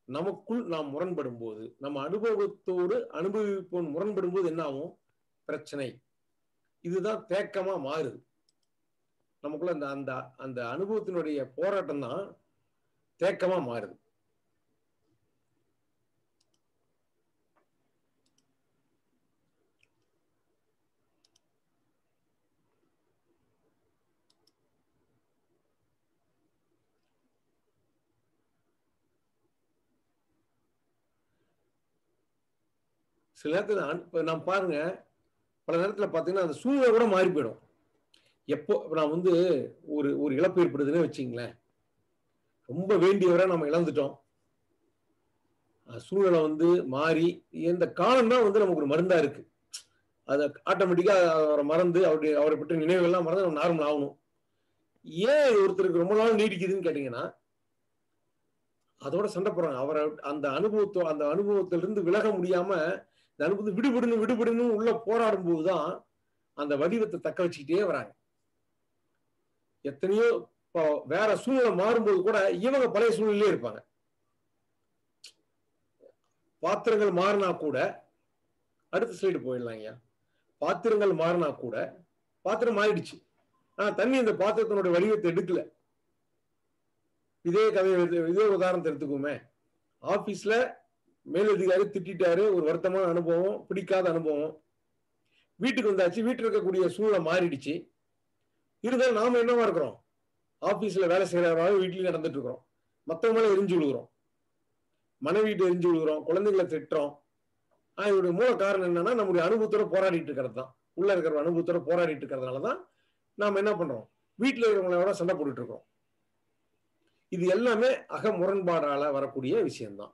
நமக்குள் நாம் முரண்படும் போது நம்ம அனுபவத்தோடு அனுபவிப்போம் முரண்படும் போது என்ன ஆகும் பிரச்சனை இதுதான் தேக்கமா மாறுது நமக்குள்ள அந்த அந்த அந்த அனுபவத்தினுடைய போராட்டம் தான் தேக்கமா மாறுது சில நேரத்துல அனு- இப்ப நான் பாருங்க பல நேரத்துல பாத்தீங்கன்னா அந்த சூழ்நிலை கூட மாறி போயிடும் எப்போ இப்ப நான் வந்து ஒரு ஒரு இழப்பு ஏற்படுதுன்னு வச்சுங்களேன் ரொம்ப வேண்டியவரை நம்ம இழந்துட்டோம் அஹ் சூழ்நிலை வந்து மாறி இந்த காலம் தான் வந்து நமக்கு ஒரு மருந்தா இருக்கு அதை ஆட்டோமேட்டிக்கா அவரை மறந்து அவருடைய அவரை பற்றி நினைவுகள்லாம் மறந்து நம்ம நார்மல் ஆகணும் ஏன் ஒருத்தருக்கு ரொம்ப நாள் நீடிக்குதுன்னு கேட்டீங்கன்னா அதோட சண்டை போடுறாங்க அவரை அந்த அனுபவத்தோ அந்த அனுபவத்திலிருந்து விலக முடியாம இந்த அனுபவத்தை விடுபடணும் விடுபடணும் உள்ள போராடும் போதுதான் அந்த வடிவத்தை தக்க வச்சுக்கிட்டே வராங்க எத்தனையோ இப்போ வேற சூழ்நிலை மாறும்போது கூட இவங்க பழைய சூழ்நிலையே இருப்பாங்க பாத்திரங்கள் மாறினா கூட அடுத்த ஸ்லைடு போயிடலாம் ஐயா பாத்திரங்கள் மாறினா கூட பாத்திரம் மாறிடுச்சு ஆனா தண்ணி இந்த பாத்திரத்தினுடைய வடிவத்தை எடுக்கல இதே கதையை எடுத்து- இதே உதாரணத்தை எடுத்துக்குமே ஆபீஸ்ல மேலதிகாரி திட்டிட்டாரு ஒரு வருத்தமான அனுபவம் பிடிக்காத அனுபவம் வீட்டுக்கு வந்தாச்சு வீட்டுல இருக்கக்கூடிய சூழ்நிலை மாறிடுச்சு இருந்தாலும் நாம என்னவா இருக்கிறோம் ஆபீஸ்ல வேலை செய்யறவராக வீட்லயும் நடந்துட்டு இருக்கிறோம் மத்தவங்க மேல எரிஞ்சு விழுகிறோம் மனைவிட்டு எரிஞ்சு விழுகிறோம் குழந்தைகளை திட்டுறோம் ஆஹ் இதோடைய மூல காரணம் என்னன்னா நம்முடைய அனுபவத்தோட போராடிட்டு இருக்கிறது தான் உள்ள இருக்கிற அனுபவத்தோட போராடிட்டு இருக்கிறதுனால தான் நாம என்ன பண்றோம் வீட்டுல இருக்கிறவங்களோட சண்டை போட்டுட்டு இருக்கோம் இது எல்லாமே அக முரண்பாடால வரக்கூடிய விஷயம்தான்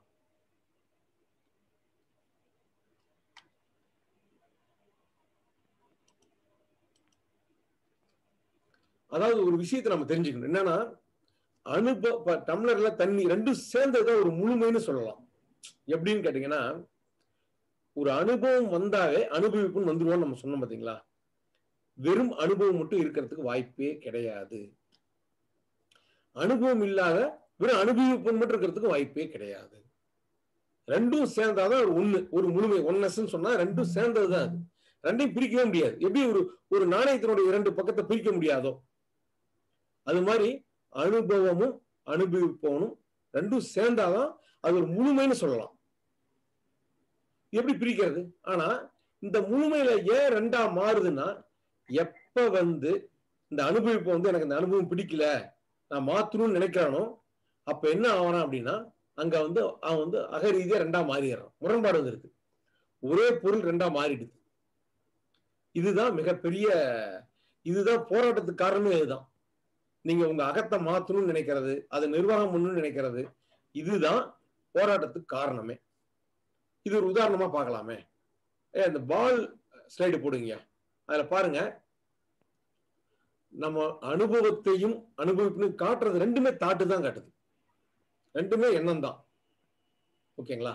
அதாவது ஒரு விஷயத்தை நம்ம தெரிஞ்சுக்கணும் என்னன்னா அனுபவ இப்ப டம்ளர்ல தண்ணி ரெண்டும் சேர்ந்ததுதான் ஒரு முழுமைன்னு சொல்லலாம் எப்படின்னு கேட்டீங்கன்னா ஒரு அனுபவம் வந்தாவே அனுபவிப்புன்னு வந்துருவோம்னு நம்ம சொன்னோம் பாத்தீங்களா வெறும் அனுபவம் மட்டும் இருக்கிறதுக்கு வாய்ப்பே கிடையாது அனுபவம் இல்லாத வெறும் அனுபவிப்பு மட்டும் இருக்கிறதுக்கு வாய்ப்பே கிடையாது ரெண்டும் சேர்ந்தாதான் ஒரு ஒண்ணு ஒரு முழுமை ஒன்னஸ்ன்னு சொன்னா ரெண்டும் சேர்ந்ததுதான் அது ரெண்டையும் பிரிக்கவே முடியாது எப்படி ஒரு ஒரு நாணயத்தினுடைய இரண்டு பக்கத்தை பிரிக்க முடியாதோ அது மாதிரி அனுபவமும் அனுபவிப்பவனும் ரெண்டும் சேர்ந்தாதான் அது ஒரு முழுமைன்னு சொல்லலாம் எப்படி பிரிக்கிறது ஆனா இந்த முழுமையில ஏன் ரெண்டா மாறுதுன்னா எப்ப வந்து இந்த அனுபவிப்பை வந்து எனக்கு இந்த அனுபவம் பிடிக்கல நான் மாத்தணும்னு நினைக்கிறானோ அப்ப என்ன ஆவறான் அப்படின்னா அங்க வந்து அவன் வந்து அகரீதியா ரெண்டா மாறிடுறான் முரண்பாடு வந்துருக்கு ஒரே பொருள் ரெண்டா மாறிடுது இதுதான் மிகப்பெரிய இதுதான் போராட்டத்துக்கு காரணமே இதுதான் நீங்க உங்க அகத்தை மாத்தணும்னு நினைக்கிறது அதை நிர்வாகம் பண்ணணும்னு நினைக்கிறது இதுதான் போராட்டத்துக்கு காரணமே இது ஒரு உதாரணமா பார்க்கலாமே ஏ இந்த பால் ஸ்லைடு போடுங்க அதுல பாருங்க நம்ம அனுபவத்தையும் அனுபவிப்புன்னு காட்டுறது ரெண்டுமே தாட்டு தான் காட்டுது ரெண்டுமே எண்ணம் தான் ஓகேங்களா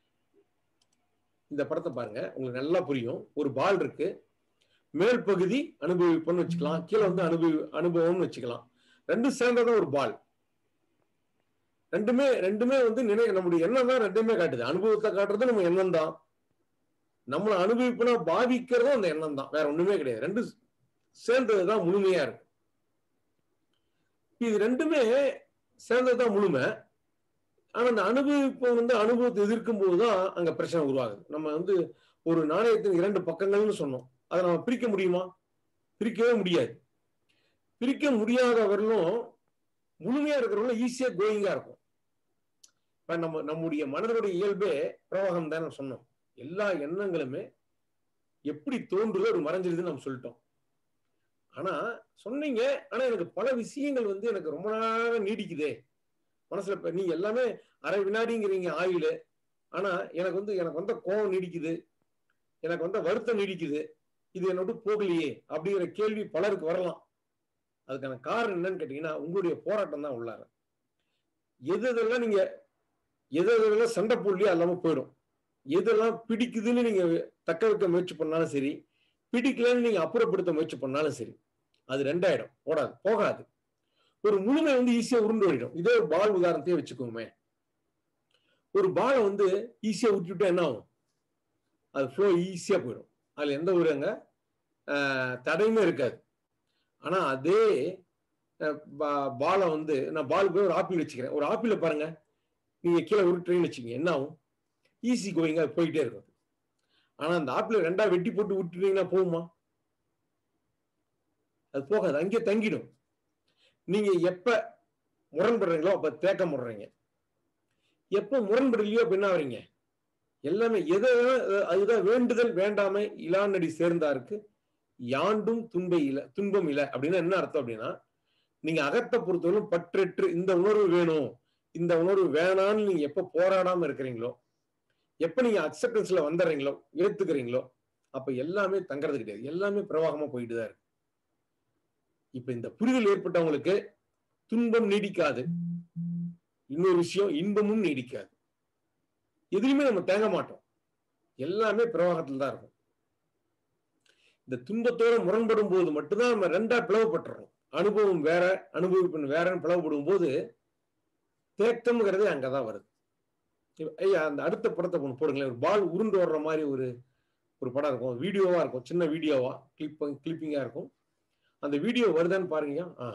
இந்த படத்தை பாருங்க உங்களுக்கு நல்லா புரியும் ஒரு பால் இருக்கு மேல் பகுதி அனுபவிப்புன்னு வச்சுக்கலாம் கீழே வந்து அனுபவி அனுபவம்னு வச்சுக்கலாம் ரெண்டும் சேர்ந்ததான் ஒரு பால் ரெண்டுமே ரெண்டுமே வந்து நினை நம்முடைய எண்ணம் தான் ரெண்டுமே காட்டுது அனுபவத்தை காட்டுறது நம்ம எண்ணம் தான் நம்மளை அனுபவிப்புனா பாவிக்கிறதும் அந்த எண்ணம் தான் வேற ஒண்ணுமே கிடையாது ரெண்டும் சேர்ந்ததுதான் முழுமையா இருக்கு இது ரெண்டுமே சேர்ந்ததுதான் முழுமை ஆனா அந்த அனுபவிப்பு வந்து அனுபவத்தை எதிர்க்கும் போதுதான் அங்க பிரச்சனை உருவாகுது நம்ம வந்து ஒரு நாணயத்தின் இரண்டு பக்கங்கள்னு சொன்னோம் அதை நம்ம பிரிக்க முடியுமா பிரிக்கவே முடியாது பிரிக்க முடியாதவர்களும் முழுமையா இருக்கிறவங்களும் ஈஸியா கோயிங்கா இருக்கும் இப்ப நம்ம நம்முடைய மனதனுடைய இயல்பே பிரவாகம் தான் சொன்னோம் எல்லா எண்ணங்களுமே எப்படி தோன்றுதோ அது மறைஞ்சிருதுன்னு நம்ம சொல்லிட்டோம் ஆனா சொன்னீங்க ஆனா எனக்கு பல விஷயங்கள் வந்து எனக்கு ரொம்ப நாளாக நீடிக்குதே மனசுல இப்ப நீங்க எல்லாமே அரை வினாடிங்கிறீங்க ஆயுள் ஆனா எனக்கு வந்து எனக்கு வந்த கோபம் நீடிக்குது எனக்கு வந்த வருத்தம் நீடிக்குது இது என்னோட போகலையே அப்படிங்கிற கேள்வி பலருக்கு வரலாம் அதுக்கான காரணம் என்னன்னு கேட்டீங்கன்னா உங்களுடைய போராட்டம் தான் உள்ளார எது எதெல்லாம் நீங்க எது எதெல்லாம் சண்டை போடலையோ எல்லாமே போயிடும் எதெல்லாம் பிடிக்குதுன்னு நீங்க தக்க வைக்க முயற்சி பண்ணாலும் சரி பிடிக்கலன்னு நீங்க அப்புறப்படுத்த முயற்சி பண்ணாலும் சரி அது ரெண்டாயிடும் ஓடாது போகாது ஒரு முழுமை வந்து ஈஸியா உருண்டு ஓடிடும் இதே ஒரு பால் உதாரணத்தையே வச்சுக்கோமே ஒரு பாலை வந்து ஈஸியா விட்டுட்டா என்ன ஆகும் அது ஃப்ளோ ஈஸியா போயிடும் அதுல எந்த ஒரு அங்க ஆஹ், தடையுமே இருக்காது ஆனா அதே பாலை வந்து நான் பால் போய் ஒரு ஆப்பிள் வச்சுக்கிறேன் ஒரு ஆப்பிள பாருங்க நீங்க கீழே உருட்டுறீங்கன்னு வச்சுக்கோங்க என்ன ஆகும் ஈஸி கோயிங்க அது போயிட்டே இருக்கும் ஆனா அந்த ஆப்பிள ரெண்டா வெட்டி போட்டு விட்டுட்டீங்கன்னா போகுமா அது போகாது அங்கேயே தங்கிடும் நீங்க எப்ப முரண்படுறீங்களோ அப்ப தேக்கம் முடுறீங்க எப்ப முரண்படலையோ அப்ப என்ன ஆவறீங்க எல்லாமே எதை வேணா- அதுதான் வேண்டுதல் வேண்டாமை இலானடி சேர்ந்தாருக்கு யாண்டும் துன்பை இல துன்பம் இல்ல அப்படின்னா என்ன அர்த்தம் அப்படின்னா நீங்க அகத்தை பொறுத்தவரைக்கும் பற்றற்று இந்த உணர்வு வேணும் இந்த உணர்வு வேணான்னு நீங்க எப்ப போராடாம இருக்கிறீங்களோ எப்ப நீங்க அக்செப்டன்ஸ்ல வந்துடுறீங்களோ ஏத்துக்கிறீங்களோ அப்ப எல்லாமே தங்கறது கிடையாது எல்லாமே பிரவாகமா போயிட்டு தான் இருக்கு இப்ப இந்த புரிதல் ஏற்பட்டவங்களுக்கு துன்பம் நீடிக்காது இன்னொரு விஷயம் இன்பமும் நீடிக்காது எதுலையுமே நம்ம தேங்க மாட்டோம் எல்லாமே பிரவாகத்துல தான் இருக்கும் இந்த துன்பத்தோட முரண்படும் போது மட்டும்தான் நம்ம ரெண்டா பிளவுபட்டுறோம் அனுபவம் வேற அனுபவிப்பு வேறன்னு பிளவுபடும் போது தேக்கம்ங்கிறதே அங்கதான் வருது இப்ப, ஐயா அந்த அடுத்த படத்தை ஒன்று போடுங்களேன் ஒரு பால் உருண்டு வர்ற மாதிரி ஒரு ஒரு படம் இருக்கும் வீடியோவா இருக்கும் சின்ன வீடியோவா கிளிப் கிளிப்பிங்கா இருக்கும் அந்த வீடியோ வருதான்னு பாருங்க ஆ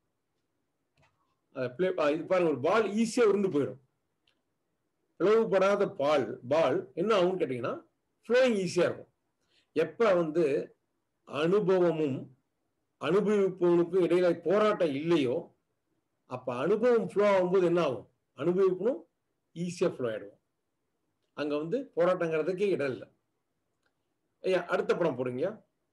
அதை play- ஆ, இது பாருங்க ஒரு பால் ஈஸியா உருண்டு போயிடும் பிளவுபடாத பால் பால் என்ன ஆகும்னு கேட்டீங்கன்னா ஃப்ளோயிங் ஈஸியா இருக்கும் எப்ப வந்து அனுபவமும் அனுபவிப்பவனுக்கும் இடையில போராட்டம் இல்லையோ அப்ப அனுபவம் ஃப்ளோ ஆகும்போது என்ன ஆகும் அனுபவிக்கணும் ஈஸியா ஃப்ளோ ஆயிடும் அங்க வந்து போராட்டங்கிறதுக்கே இடம் இல்லை ஐயா அடுத்த படம் போடுங்க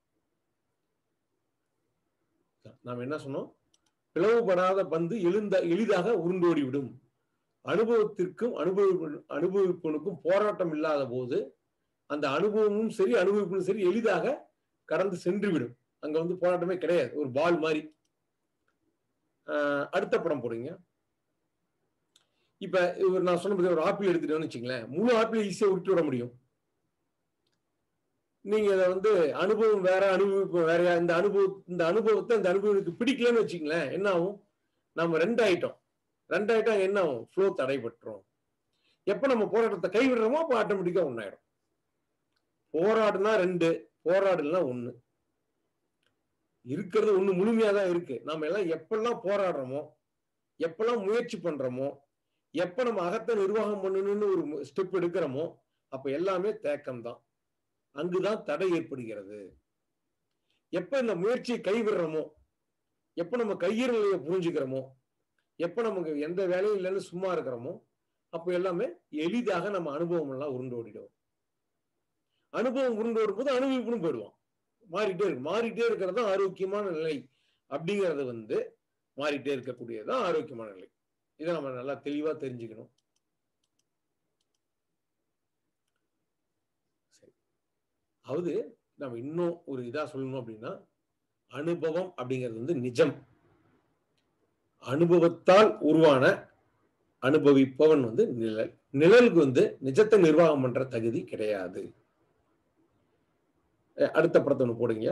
நாம என்ன சொன்னோம் பிளவுபடாத பந்து எழுந்த எளிதாக உருண்டோடி விடும் அனுபவத்திற்கும் அனுபவி அனுபவிப்பவனுக்கும் போராட்டம் இல்லாத போது அந்த அனுபவமும் சரி அனுபவிப்பும் சரி எளிதாக கடந்து சென்று விடும் அங்க வந்து போராட்டமே கிடையாது ஒரு பால் மாதிரி ஆஹ் அடுத்த படம் போடுங்க இப்ப இவர் நான் சொன்ன பத்தி ஒரு ஆப்பிள் எடுத்துட்டோம்னு வச்சுங்களேன் முழு ஆப்பிள் ஈஸியா உருட்டி விட முடியும் நீங்க இதை வந்து அனுபவம் வேற அனுபவிப்பு வேறயா இந்த அனுபவ இந்த அனுபவத்தை இந்த அனுபவத்துக்கு பிடிக்கலன்னு வச்சுங்களேன் என்ன ஆகும் நம்ம ரெண்டு ஆயிட்டோம் ரெண்டு ஆயிட்டா என்ன ஆகும் ஃப்ளோ தடைபட்டுரும் எப்ப நம்ம போராட்டத்தை கைவிடுறோமோ அப்ப ஆட்டோமேட்டிக்கா ஒன்னாயிடும் போராடுனா ரெண்டு போராடலாம் ஒண்ணு இருக்கிறது ஒண்ணு முழுமையா தான் இருக்கு நாம எல்லாம் எப்பெல்லாம் போராடுறோமோ எப்பெல்லாம் முயற்சி பண்றோமோ எப்ப நம்ம அகத்தை நிர்வாகம் பண்ணணும்னு ஒரு ஸ்டெப் எடுக்கிறோமோ அப்ப எல்லாமே தேக்கம் தான் அங்குதான் தடை ஏற்படுகிறது எப்ப இந்த முயற்சியை கைவிடுறோமோ எப்ப நம்ம கையிற நிலையை புரிஞ்சுக்கிறோமோ எப்ப நமக்கு எந்த வேலையும் இல்லைன்னு சும்மா இருக்கிறோமோ அப்போ எல்லாமே எளிதாக நம்ம அனுபவம் எல்லாம் உருண்டு ஓடிடும் அனுபவம் உருண்டு வரும்போது அனுபவிப்புன்னு போயிடுவோம் மாறிட்டே இருக்கு மாறிட்டே இருக்கிறது தான் ஆரோக்கியமான நிலை அப்படிங்கறது வந்து மாறிட்டே இருக்கக்கூடியதுதான் ஆரோக்கியமான நிலை இதை நம்ம நல்லா தெளிவா தெரிஞ்சுக்கணும் சரி அதாவது நம்ம இன்னும் ஒரு இதா சொல்லணும் அப்படின்னா அனுபவம் அப்படிங்கிறது வந்து நிஜம் அனுபவத்தால் உருவான அனுபவிப்பவன் வந்து நிழல் நிழலுக்கு வந்து நிஜத்தை நிர்வாகம் பண்ற தகுதி கிடையாது அஹ் அடுத்த படத்தை ஒண்ணு போடுங்க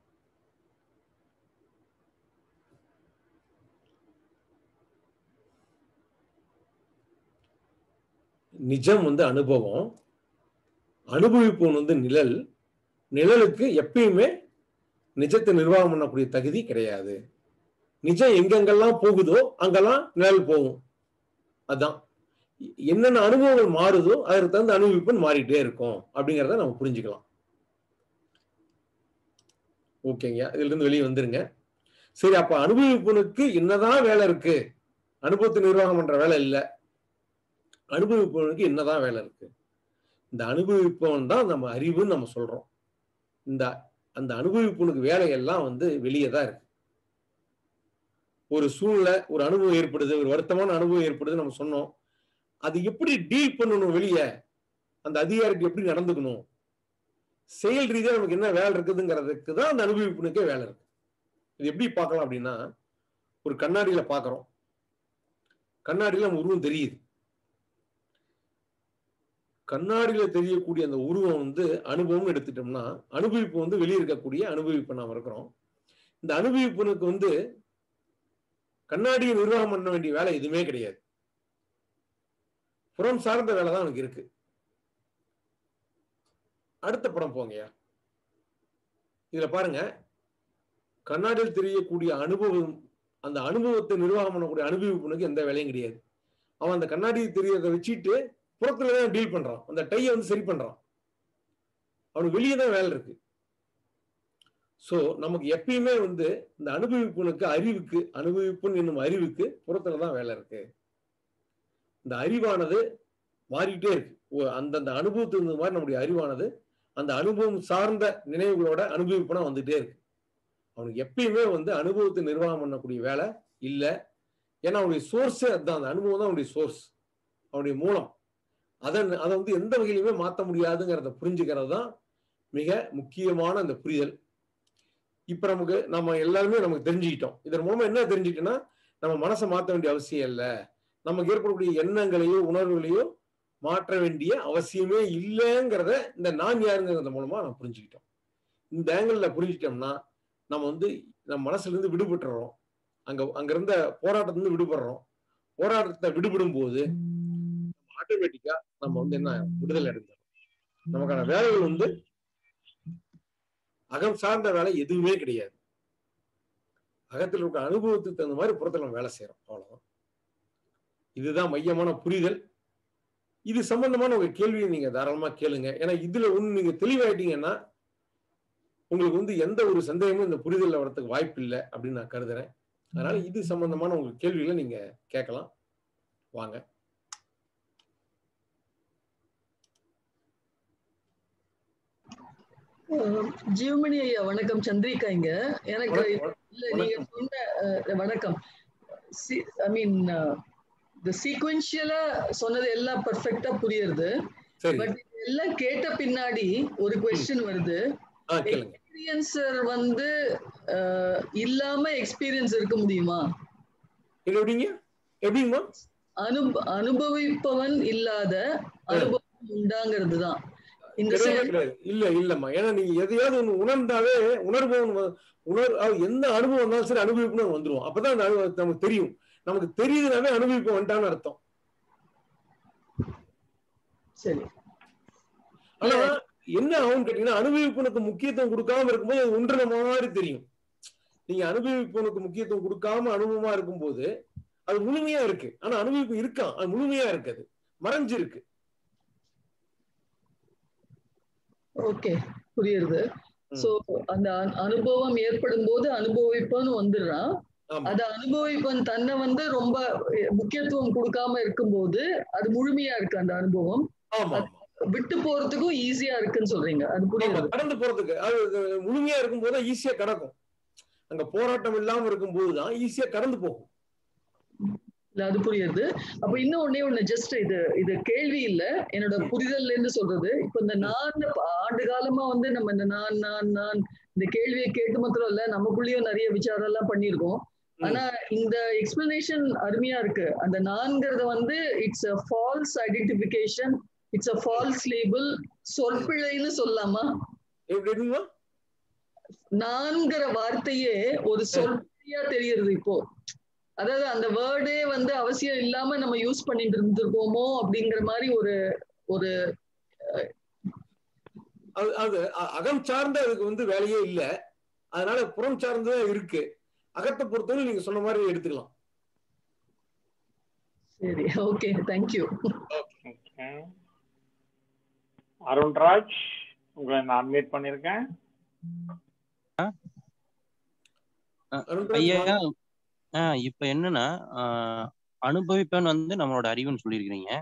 நிஜம் வந்து அனுபவம் அனுபவிப்பவன் வந்து நிழல் நிழலுக்கு எப்பயுமே நிஜத்தை நிர்வாகம் பண்ணக்கூடிய தகுதி கிடையாது நிஜம் எங்கெங்கெல்லாம் போகுதோ அங்கெல்லாம் நிழல் போகும் அதான் என்னென்ன அனுபவங்கள் மாறுதோ அதற்கு தகுந்த அனுபவிப்புன்னு மாறிட்டே இருக்கும் அப்படிங்கிறத நம்ம புரிஞ்சுக்கலாம் ஓகேங்க இதுல இருந்து வெளியே வந்துருங்க சரி அப்ப அனுபவிப்பனுக்கு என்னதான் வேலை இருக்கு அனுபவத்தை நிர்வாகம் பண்ற வேலை இல்ல அனுபவிப்பவனுக்கு என்னதான் வேலை இருக்கு இந்த அனுபவிப்பவன் தான் நம்ம அறிவுன்னு நம்ம சொல்றோம் இந்த அந்த அனுபவிப்பவனுக்கு வேலையெல்லாம் வந்து வெளியே தான் இருக்கு ஒரு சூழ்நிலை ஒரு அனுபவம் ஏற்படுது ஒரு வருத்தமான அனுபவம் ஏற்படுது நம்ம சொன்னோம் அது எப்படி டீல் பண்ணணும் வெளியே அந்த அதிகாரிக்கு எப்படி நடந்துக்கணும் செயல் ரீதியா நமக்கு என்ன வேலை இருக்குதுங்கிறதுக்கு தான் அந்த அனுபவிப்புனுக்கே வேலை இருக்கு இது எப்படி பார்க்கலாம் அப்படின்னா ஒரு கண்ணாடியில பாக்குறோம் கண்ணாடியில நம்ம உருவம் தெரியுது கண்ணாடியில தெரியக்கூடிய அந்த உருவம் வந்து அனுபவம் எடுத்துட்டோம்னா அனுபவிப்பு வந்து வெளியே இருக்கக்கூடிய அனுபவிப்பு நாம இருக்கிறோம் இந்த அனுபவிப்புனுக்கு வந்து கண்ணாடியை நிர்வாகம் பண்ண வேண்டிய வேலை எதுவுமே கிடையாது புறம் சார்ந்த வேலை தான் அவனுக்கு இருக்கு அடுத்த படம் போங்கய்யா இதுல பாருங்க கண்ணாடியில் தெரியக்கூடிய அனுபவம் அந்த அனுபவத்தை நிர்வாகம் பண்ணக்கூடிய அனுபவிப்புனுக்கு எந்த வேலையும் கிடையாது அவன் அந்த கண்ணாடி தெரியறதை வச்சுட்டு புறத்துல தான் டீல் பண்றான் அந்த டையை வந்து சரி பண்றான் அவனுக்கு வெளியே தான் வேலை இருக்கு சோ நமக்கு எப்பயுமே வந்து இந்த அனுபவிப்புனுக்கு அறிவுக்கு அனுபவிப்புன்னு என்னும் அறிவுக்கு புறத்துல தான் வேலை இருக்கு இந்த அறிவானது மாறிக்கிட்டே இருக்கு ஒ- அந்தந்த அனுபவத்துக்கு தகுந்த மாதிரி நம்முடைய அறிவானது அந்த அனுபவம் சார்ந்த நினைவுகளோட அனுபவிப்புனா வந்துட்டே இருக்கு அவனுக்கு எப்பயுமே வந்து அனுபவத்தை நிர்வாகம் பண்ணக்கூடிய வேலை இல்லை ஏன்னா அவனுடைய சோர்ஸே அதுதான் அந்த அனுபவம் தான் அவனுடைய சோர்ஸ் அவனுடைய மூலம் அதை அதை வந்து எந்த வகையிலுமே மாற்ற முடியாதுங்கிறத புரிஞ்சுக்கிறது தான் மிக முக்கியமான அந்த புரிதல் இப்ப நமக்கு நம்ம எல்லாருமே நமக்கு தெரிஞ்சுக்கிட்டோம் இதன் மூலமா என்ன தெரிஞ்சுக்கிட்டோம்னா நம்ம மனசை மாற்ற வேண்டிய அவசியம் இல்லை நமக்கு ஏற்படக்கூடிய எண்ணங்களையோ உணர்வுகளையோ மாற்ற வேண்டிய அவசியமே இல்லைங்கிறத இந்த நான் யாருங்கிறத மூலமா நம்ம புரிஞ்சுக்கிட்டோம் இந்த ஆங்கிள் புரிஞ்சுக்கிட்டோம்னா நம்ம வந்து நம்ம மனசுல இருந்து விடுபட்டுறோம் அங்க அங்க இருந்த போராட்டத்துல இருந்து விடுபடுறோம் போராட்டத்தை விடுபடும் போது ஆட்டோமேட்டிக்கா நம்ம வந்து என்ன விடுதலை அடைஞ்சிடும் நமக்கான வேலைகள் வந்து அகம் சார்ந்த வேலை எதுவுமே கிடையாது அகத்தில் இருக்க அனுபவத்துக்கு தகுந்த மாதிரி புறத்துல நம்ம வேலை செய்யறோம் அவ்வளவுதான் இதுதான் மையமான புரிதல் இது சம்பந்தமான ஒரு கேள்வியை நீங்க தாராளமா கேளுங்க ஏன்னா இதுல ஒண்ணு நீங்க தெளிவாயிட்டீங்கன்னா உங்களுக்கு வந்து எந்த ஒரு சந்தேகமும் இந்த புரிதல்ல வரதுக்கு வாய்ப்பு இல்லை அப்படின்னு நான் கருதுறேன் அதனால இது சம்பந்தமான உங்களுக்கு கேள்விகளை நீங்க கேட்கலாம் வாங்க அஹ் ஜீவமணி ஐயா வணக்கம் சந்திரிகா இங்க எனக்கு வணக்கம், இல்ல நீங்க சொன்ன அஹ், வணக்கம் ஐ மீன் இந்த சீக்வென்ஷியலா சொன்னது எல்லாம் பர்ஃபெக்டா புரியுது சரி பட் எல்லாம் கேட்ட பின்னாடி ஒரு கொஸ்டின் வருது ஆ கேளுங்க எக்ஸ்பீரியன்சர் வந்து அஹ், இல்லாம எக்ஸ்பீரியன்ஸ் இருக்க முடியுமா எப்படிங்க எப்படிங்கம்மா அனு அனுபவிப்பவன் இல்லாத அனுபவம் உண்டாங்கிறது தான் இந்த கிடையவே செயல் கிடையாது இல்ல இல்லம்மா ஏன்னா நீங்க எதையாவது ஒண்ணு உணர்ந்தாவே உணர்பவன் வ- உணர் அது எந்த அனுபவம் வந்தாலும் சரி அனுபவிப்புன்னு வந்துருவோம் அப்பதான் அந்த அனுபவம் நமக்கு தெரியும் நமக்கு தெரியுதுனாவே அனுபவிப்பு வந்துட்டான்னு அர்த்தம் சரி ஆனா என்ன ஆகும் கேட்டீங்கன்னா அனுபவிப்புனுக்கு முக்கியத்துவம் கொடுக்காம இருக்கும்போது அது ஒன்றுன மாதிரி தெரியும் நீங்க அனுபவிப்புனுக்கு முக்கியத்துவம் கொடுக்காம அனுபவமா இருக்கும்போது அது முழுமையா இருக்கு ஆனா அனுபவிப்பு இருக்கான் அது முழுமையா இருக்குது மறைஞ்சிருக்கு ஓகே புரியுது சோ அந்த அனு- அனுபவம் ஏற்படும் போது அனுபவிப்பன்னு வந்துடுறான் அது அனுபவிப்பன் தன்னை வந்து ரொம்ப அஹ், முக்கியத்துவம் கொடுக்காம இருக்கும்போது அது முழுமையா இருக்கு அந்த அனுபவம் ஆமா அது விட்டு போறதுக்கும் ஈஸியா இருக்குன்னு சொல்றீங்க அது ஆமா, புரியுது கடந்து போறதுக்கு அது அது முழுமையா இருக்கும்போது தான் ஈஸியா கடக்கும் அங்க போராட்டம் இல்லாம இருக்கும்போது தான் ஈஸியா கடந்து போகும் இல்ல அது புரியுது அப்ப இன்னும் ஒண்ணே ஒண்ணு ஜஸ்ட் இது இது கேள்வி இல்ல என்னோட புரிதல்ல இருந்து சொல்றது இப்ப இந்த நான் ப- ஆண்டு காலமா வந்து நம்ம இந்த நான் நான் நான் இந்த கேள்வியை கேட்டு மாத்திரம் இல்ல நமக்குள்ளேயும் நிறைய விசாரம் எல்லாம் பண்ணியிருக்கோம் ஆனா இந்த எக்ஸ்பிளனேஷன் அருமையா இருக்கு அந்த நான்கிறத வந்து it's a false identification it's a false label சொற்பிழைன்னு சொல்லலாமா எப்படிங்களா நான்கிற வார்த்தையே ஒரு சொற்பிழையா தெரியுது இப்போ அதாவது அந்த வேர்டே வந்து அவசியம் இல்லாம நம்ம யூஸ் பண்ணிட்டு இருந்திருக்கோமோ அப்படிங்கிற மாதிரி ஒரு ஒரு அது அது அ- அகம் சார்ந்த அதுக்கு வந்து வேலையே இல்ல அதனால புறம் சார்ந்ததான் இருக்கு அகத்தை பொறுத்தவரை நீங்க சொன்ன மாதிரி எடுத்துக்கலாம் சரி ஓகே தேங்க்யூ அருண்ராஜ் உங்களை நான் மீட் பண்ணிருக்கேன் ஐயா ஆஹ் இப்ப என்னன்னா ஆஹ் அனுபவிப்பேன் வந்து நம்மளோட அறிவுன்னு சொல்லியிருக்கிறீங்க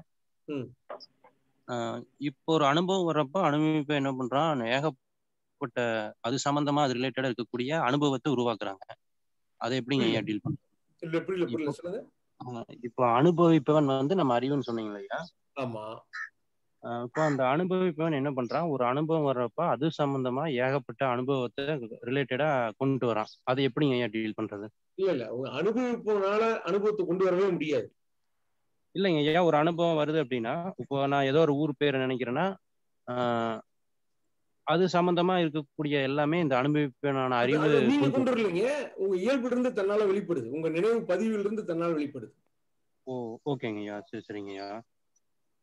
ஆஹ் இப்போ ஒரு அனுபவம் வர்றப்ப அனுபவிப்ப என்ன பண்றான் ஏகப்பட்ட அது சம்பந்தமா அது ரிலேட்டடா இருக்கக்கூடிய அனுபவத்தை உருவாக்குறாங்க அதை எப்படிங்க ஐயா டீல் பண்றது இல்ல புரியல புரியல சொல்லுங்க ஆஹ் இப்போ அனுபவிப்பவன் வந்து நம்ம அறிவுன்னு சொன்னீங்க ஐயா ஆமா ஆஹ் இப்போ அந்த அனுபவிப்பவன் என்ன பண்றான் ஒரு அனுபவம் வர்றப்ப அது சம்பந்தமா ஏகப்பட்ட அனுபவத்தை ரிலேட்டடா கொண்டு வரான் அதை எப்படிங்க ஐயா டீல் பண்றது இல்ல இல்ல உங்க அனுபவிப்பனால அனுபவத்தை கொண்டு வரவே முடியாது இல்லைங்க ஐயா ஒரு அனுபவம் வருது அப்படின்னா இப்போ நான் ஏதோ ஒரு ஊர் பேரை நினைக்கிறேன்னா ஆஹ் அது சம்பந்தமா இருக்கக்கூடிய எல்லாமே இந்த அனுபவிப்பான அது- அறிவு அது நீங்க கொண்டு கொண்டு வரலைங்க உங்க இயல்புல இருந்து தன்னால வெளிப்படுது உங்க நினைவு பதிவில் இருந்து தன்னால் வெளிப்படுது ஓ ஓகேங்க ஐயா சரி சரிங்க ஐயா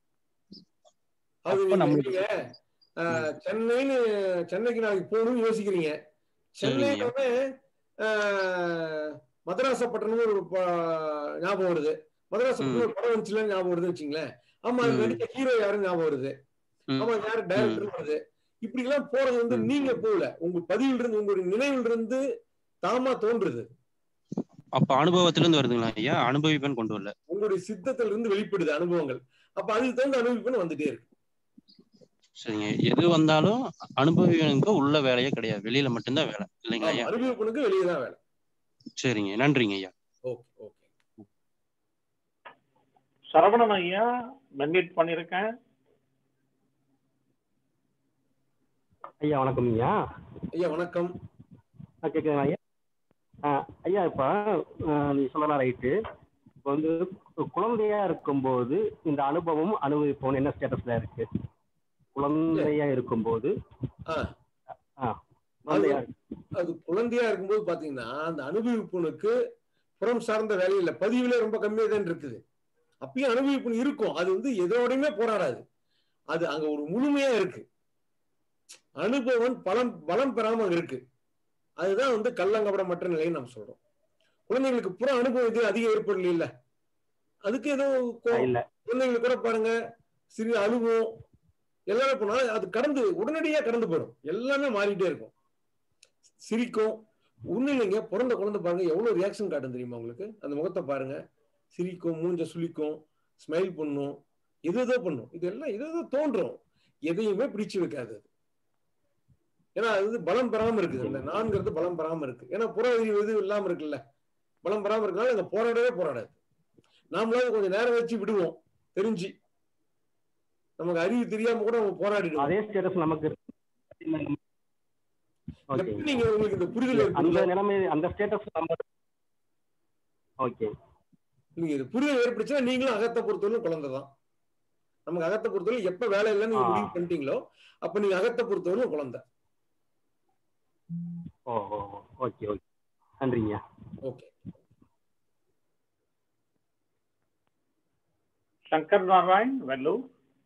அது அப்ப நீங்க நம்மளுக்கு நீங்க ஆஹ், சென்னைன்னு சென்னைக்கு நாளைக்கு போகணும்னு யோசிக்கிறீங்க சரிங்க சென்னைன்னு உடனே ஆஹ், மதராசப்பட்டினம் ஒரு ப- ஞாபகம் வருது மதராசப்பட்டினம் ஒரு படம் வந்துச்சுல ஞாபகம் வருதுன்னு வச்சுங்களேன் ஆமா அது ம். நடிச்ச ஹீரோ யாரும் ஞாபகம் வருது ம். ஆமா யாரு டைரக்டர் வருது இப்படி எல்லாம் போறது வந்து நீங்க போகல உங்க பதிவில் இருந்து உங்களுடைய நினைவில் இருந்து தாமா தோன்றுது அப்ப அனுபவத்துல இருந்து வருதுங்களா ஐயா அனுபவிப்பேன் கொண்டு வரல உங்களுடைய சித்தத்துல இருந்து வெளிப்படுது அனுபவங்கள் அப்ப அதுக்கு தகுந்த அனுபவிப்புன்னு வந்துட்டே இருக்கு சரிங்க எது வந்தாலும் அனுபவிப்பனுக்கு உள்ள வேலையே கிடையாது வெளியில மட்டும்தான் வேலை இல்லைங்களா ஆமா, ஐயா அனுபவிப்புனுக்கு வெளியே தான் வேலை சரிங்க நன்றிங்க ஐயா ஓகே ஓகே சரவணன் ஐயா மென்மீட் பண்ணியிருக்கேன் ஐயா வணக்கம் ஐயா ஐயா வணக்கம் கேட்குறேன் ஐயா ஆ, ஐயா இப்போ நீ சொல்லலாம் ரைட்டு இப்போ வந்து குழந்தையா இருக்கும்போது இந்த அனுபவம் அனுபவிப்போம் என்ன ஸ்டேட்டஸ்ல இருக்கு குழந்தையா இருக்கும்போது ஆ. ஆ அது குழந்தையா அது குழந்தையா இருக்கும்போது பாத்தீங்கன்னா அந்த அனுபவிப்புனுக்கு புறம் சார்ந்த வேலை இல்ல பதிவுல ரொம்ப கம்மியா தான் இருக்குது அப்பயும் அனுபவிப்புணு இருக்கும் அது வந்து எதோடையுமே போராடாது அது அங்க ஒரு முழுமையா இருக்கு அனுபவம் பலம் பலம் பெறாம அங்க இருக்கு அதுதான் வந்து கள்ளங்கபடமற்ற நிலைன்னு நம்ம சொல்றோம் குழந்தைங்களுக்கு புற அனுபவம் இது அதிகம் ஏற்படல இல்ல அதுக்கு ஏதோ கோ- இல்ல. குழந்தைங்களுக்கு கூட பாருங்க சிறிய அனுபவம் எல்லாமே போனா அது கடந்து உடனடியா கடந்து போயிடும் எல்லாமே மாறிட்டே இருக்கும் சிரிக்கும் ஒண்ணும் இல்லைங்க பிறந்த குழந்தை பாருங்க எவ்வளவு ரியாக்ஷன் காட்டும் தெரியுமா உங்களுக்கு அந்த முகத்தை பாருங்க சிரிக்கும் மூஞ்ச சுளிக்கும் ஸ்மைல் பண்ணும் எது ஏதோ பண்ணும் இதெல்லாம் எது ஏதோ தோன்றும் எதையுமே பிடிச்சு வைக்காது அது. ஏன்னா அது வந்து பலம் பெறாம இருக்குது இந்த நான்கிறது பலம் பெறாம இருக்கு ஏன்னா புற அறிவு இது இல்லாம இருக்குல்ல பலம் பெறாம இருக்கனால இந்த போராடவே போராடாது நாமளாவது கொஞ்சம் நேரம் வச்சு விடுவோம் தெரிஞ்சு நமக்கு அறிவு தெரியாம கூட நம்ம போராடிடுவோம் அதே ஸ்டேட்டஸ் நமக்கு இருக்கு. ஓகே எப்படி நீங்க உங்களுக்கு இந்த புரிதல் அந்த ஏற்படுதோ, நிலைமை அந்த ஸ்டேட்டஸ் நம்ம ஓகே நீங்க இது புரிதல் ஏற்பட்டுச்சுன்னா நீங்களும் அகத்தை பொறுத்தவரை குழந்தை தான் நமக்கு அகத்தை பொறுத்தவரை எப்ப வேலை இல்லைன்னு நீங்க ஆ. முடிவு பண்ணிட்டீங்களோ அப்ப நீங்க அகத்தை பொறுத்தவரை குழந்தை oh oh oh. Okay okay நன்றிங்க ஓகே சங்கர் நாராயண் வெல்லூர்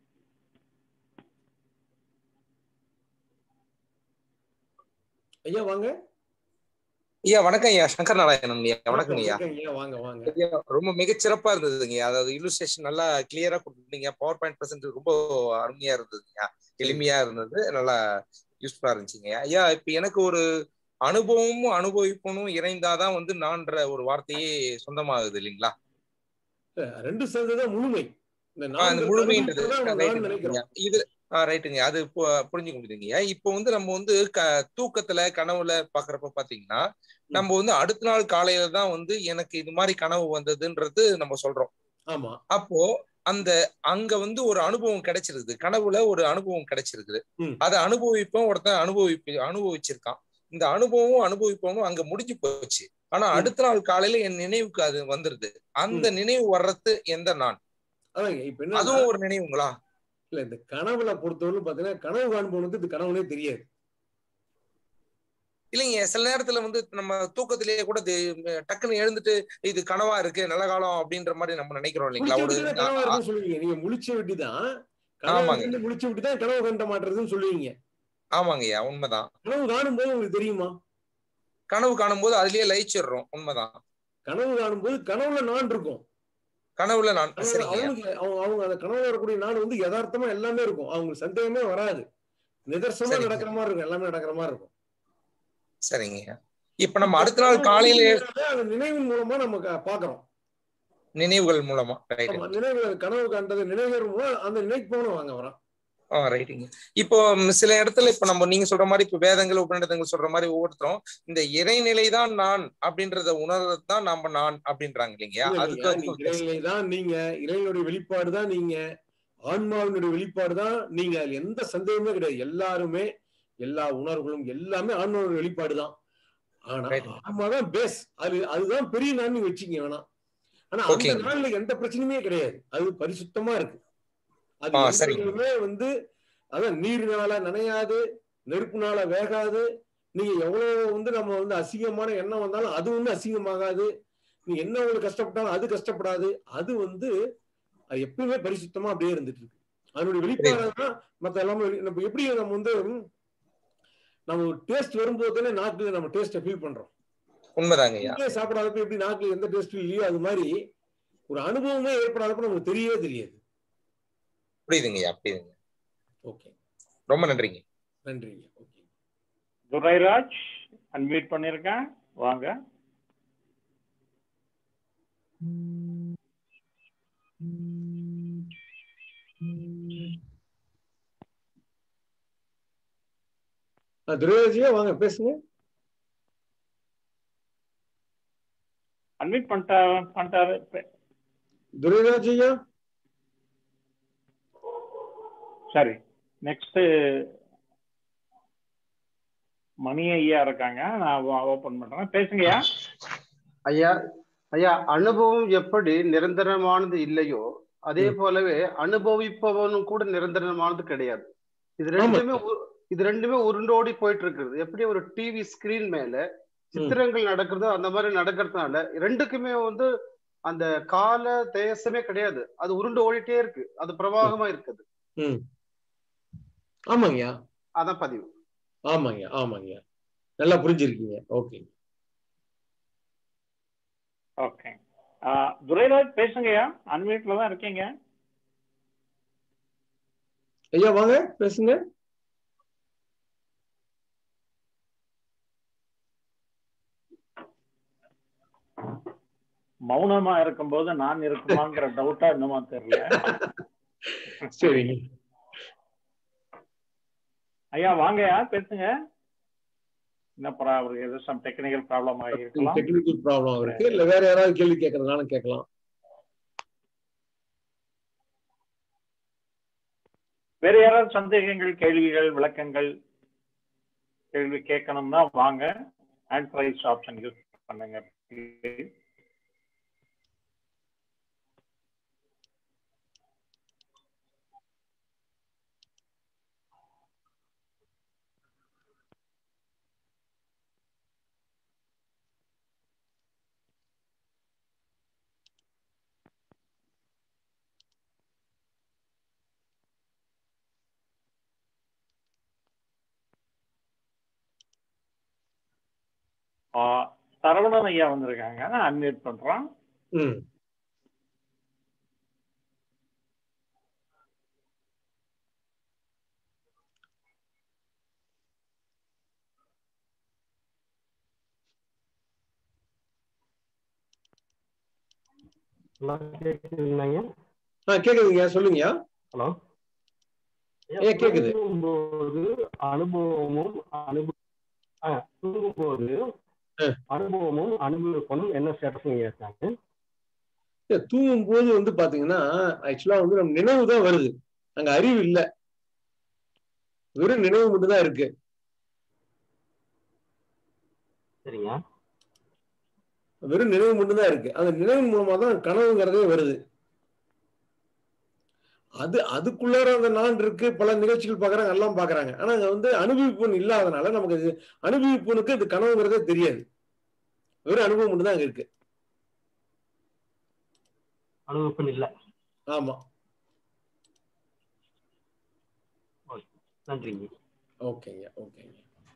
ஐயா வாங்க ஐயா வணக்கம் ஐயா சங்கர் நாராயணன் ஐயா வணக்கம் ஐயா வணக்கம் ஐயா வாங்க வாங்க ஐயா ரொம்ப மிகச்சிறப்பா இருந்ததுங்க அதாவது இல்லுஸ்ட்ரேஷன் நல்லா கிளியரா கொடுத்துருந்தீங்க பவர் பாயிண்ட் பிரசன்ட் ரொம்ப அருமையா இருந்ததுங்க எளிமையா இருந்தது நல்லா யூஸ்ஃபுல்லா இருந்துச்சுங்க ஐயா இப்ப எனக்கு ஒரு அனுபவமும் அனுபவிப்பனும் இணைந்தாதான் வந்து நான்ற ஒரு வார்த்தையே சொந்தமாகுது இல்லைங்களா இல்ல, ரெண்டு சேர்ந்ததுதான் முழுமை இந்த ஆ, அந்த நான்கு முழுமைன்றது அனுபவிச்சதை நம்ம நான் ரைட்டுங்க நினைக்கிறோம் இது ரைட்டுங்க அது பு- புரிஞ்சுக்க முடியுதுங்க இப்போ வந்து நம்ம வந்து க தூக்கத்துல கனவுல பாக்குறப்ப பாத்தீங்கன்னா நம்ம வந்து அடுத்த நாள் காலையில தான் வந்து எனக்கு இது மாதிரி கனவு வந்ததுன்றது நம்ம சொல்றோம் ஆமா அப்போ அந்த அங்க வந்து ஒரு அனுபவம் கிடைச்சிருக்குது கனவுல ஒரு அனுபவம் கிடைச்சிருக்குது ம். அதை அனுபவிப்போம் ஒருத்தன் அனுபவிப்பு அனுபவிச்சிருக்கான் இந்த அனுபவமும் அனுபவிப்பவனும் அங்க முடிஞ்சு போச்சு ஆனா அடுத்த நாள் காலையில என் நினைவுக்கு அது வந்துருது அந்த நினைவு வர்றது எந்த நான் அதாங்க இப்ப என்ன அதுவும் ஒரு நினைவுங்களா இல்ல இந்த கனவுல பொறுத்தவரை பாத்தீங்கன்னா கனவு காண்பவனுக்கு இது கனவுனே தெரியாது இல்லைங்க சில நேரத்துல வந்து நம்ம தூக்கத்திலேயே கூட இது டக்குன்னு எழுந்துட்டு இது கனவா இருக்கு நல்ல காலம் அப்படின்ற மாதிரி நம்ம நினைக்கிறோம் இல்லைங்களா ஒரு முழிச்ச விட்டு கனவா இருக்குன்னு சொல்லுவீங்க நீங்க முழிச்ச விட்டு தான் கனவு ஆமாங்க. வந்து முழிச்ச விட்டு தான் கனவு கண்ட மாட்டுறதுன்னு சொல்லுவீங்க ஆமாங்கய்யா உண்மைதான் கனவு காணும் போது உங்களுக்கு தெரியுமா கனவு காணும்போது அதுலயே லயிச்சிடுறோம் உண்மைதான் கனவு காணும் போது கனவுல நான் இருக்கும் கனவுல நான் கனவுல சரிங்க அவனுக்கு அவங்க அவங்க அந்த கனவுல வரக்கூடிய நான் வந்து யதார்த்தமா எல்லாமே இருக்கும் அவங்களுக்கு சந்தேகமே வராது நிதர்சனமா சரிங்க. நடக்கிற மாதிரி இருக்கும் எல்லாமே நடக்கிற மாதிரி இருக்கும் சரிங்க இப்ப நம்ம அடுத்த நாள் காலையில அந்த நினைவின் மூலமா நம்ம க- பாக்குறோம் நினைவுகள் மூலமா ரைட் ஆமா, நினைவுல கனவு கண்டது நினைவுகள் மூலம் அந்த நினைப்பவனும் வாங்க வரான் ஆ ரைட்டுங்க இப்போ ம், சில இடத்துல இப்ப நம்ம நீங்க சொல்ற மாதிரி இப்ப வேதங்கள் உபநிடதங்கள் சொல்ற மாதிரி ஒவ்வொருத்தரும் இந்த இறைநிலை தான் நான் அப்படின்றத உணர்றது தான் நம்ம நான் அப்படின்றாங்க இல்லைங்கயா இல்ல, அதுக்கு இல்லையா, அதுக்கும் நீங்க இறைநிலை தான் நீங்க இறைவனுடைய வெளிப்பாடு தான் நீங்க ஆன்மாவினுடைய வெளிப்பாடு தான் நீங்க அதுல எந்த சந்தேகமே கிடையாது எல்லாருமே எல்லா உணர்வுகளும் எல்லாமே ஆன்மாவுடைய வெளிப்பாடு தான் ஆனா ஆன்மாதான் பேஸ் அது அதுதான் பெரிய நான் நீங்க வச்சுங்க வேணாம் ஆனா அந்த ஓகேங்க. நாள்ல எந்த பிரச்சனையுமே கிடையாது அது பரிசுத்தமா இருக்கு அது ஆ, எந்த சரிங்க. இதுவுமே வந்து அதான் நீர்னால நனையாது நெருப்புனால வேகாது நீங்க எவ்வளவு வந்து நம்ம வந்து அசிங்கமான எண்ணம் வந்தாலும் அது வந்து அசிங்கமாகாது நீ என்ன உங்களுக்கு கஷ்டப்பட்டாலும் அது கஷ்டப்படாது அது வந்து அது எப்பவுமே பரிசுத்தமா அப்படியே இருந்துட்டு இருக்கு அதனுடைய வெளிப்பாடு தான் மத்த எல்லாமே வெளி- நம்ம எப்படி நம்ம வந்து ம், நம்ம டேஸ்ட் வரும்போது தானே நாக்குல நம்ம டேஸ்ட்டை ஃபீல் பண்றோம் உண்மைதாங்க ஐயா வீட்டிலே சாப்பிடாதப்ப எப்படி நாக்குல எந்த டேஸ்ட் இல்லையோ அது மாதிரி ஒரு அனுபவமே ஏற்படாதப்ப நமக்கு தெரியவே தெரியாது புரியுதுங்க ஐயா புரியுதுங்க ஓகே ரொம்ப நன்றிங்க நன்றிங்க ஓகே துரைராஜ் அன்மியூட் பண்ணிருக்கேன் வாங்க துரைராஜியா வாங்க பேசுங்க அன்மியூட் பண்ணிட்டாரு பண்ணிட்டாரு துரைராஜ் ஐயா சரி நெக்ஸ்ட் மணி ஐயா இருக்காங்க நான் ஓபன் பண்றேன் பேசுங்கய்யா ஐயா ஐயா அனுபவம் எப்படி நிரந்தரமானது இல்லையோ அதே போலவே அனுபவிப்பவனும் கூட நிரந்தரமானது கிடையாது இது ரெண்டுமே உ- இது ரெண்டுமே உருண்டோடி போயிட்டு இருக்குது எப்படி ஒரு டிவி ஸ்கிரீன் மேல சித்திரங்கள் நடக்கிறதோ அந்த மாதிரி நடக்கிறதுனால ரெண்டுக்குமே வந்து அந்த கால தேசமே கிடையாது அது உருண்டு ஓடிட்டே இருக்கு அது பிரவாகமா இருக்குது ம் ஆமாங்கய்யா அதான் பதிவு ஆமாங்கய்யா ஆமாங்கய்யா நல்லா புரிஞ்சிருக்கீங்க ஓகே ஓகே துரைராஜ் பேசுங்கய்யா அன்மியூட்ல தான் இருக்கீங்க ஐயா வாங்க பேசுங்க மௌனமா இருக்கும்போது நான் இருக்குமாங்கிற டவுட்டா என்னமோ தெரியல சரிங்க ஐயா வாங்கய்யா பேசுங்க என்னப்பா அவருக்கு ஏதோ சம் டெக்னிக்கல் ப்ராப்ளம் ஆகிருக்கலாம் டெக்னிக்கல் ப்ராப்ளம் இருக்கு இல்ல வேற யாராவது கேள்வி கேட்கறதுனாலும் கேட்கலாம் வேற யாராவது சந்தேகங்கள் கேள்விகள் விளக்கங்கள் கேள்வி கேட்கணும்னா வாங்க ஹேண்ட் ரைஸ் ஆப்ஷன் யூஸ் பண்ணுங்க please. ஆ, சரவணன் ஐயா வந்திருக்காங்க நான் அன்மியூட் பண்றேன் ம் ஹலோ கேக்குதுங்களாங்க ஆ கேக்குதுங்க சொல்லுங்கய்யா ஹலோ ஏ கேக்குது போது அனுபவமும் அனுபவ ஆ, தூங்கும்போது அனுபவமும் அனுபவிப்பனும் என்ன ஸ்டேட்டஸ் இருக்காங்க இல்ல, தூங்கும் போது வந்து பாத்தீங்கன்னா ஆக்சுவலா வந்து நம்ம நினைவு தான் வருது அங்க அறிவு இல்ல வெறும் நினைவு மட்டும் தான் இருக்கு சரிங்க வெறும் நினைவு மட்டும் தான் இருக்கு அந்த நினைவு மூலமா தான் கனவுங்கிறதே வருது அது அதுக்குள்ளார அந்த நான் இருக்கு பல நிகழ்ச்சிகள் பாக்குறாங்க எல்லாம் பாக்குறாங்க ஆனா அங்க வந்து அனுபவிப்புண் இல்லாதனால நமக்கு அது அனுபவிப்புனுக்கு இது கனவுங்கிறதே தெரியாது வெறும் அனுபவம் மட்டும் தான் அங்க இருக்கு அனுபவிப்பன் இல்ல ஆமா நன்றிங்க ஓகேங்க ஓகேங்க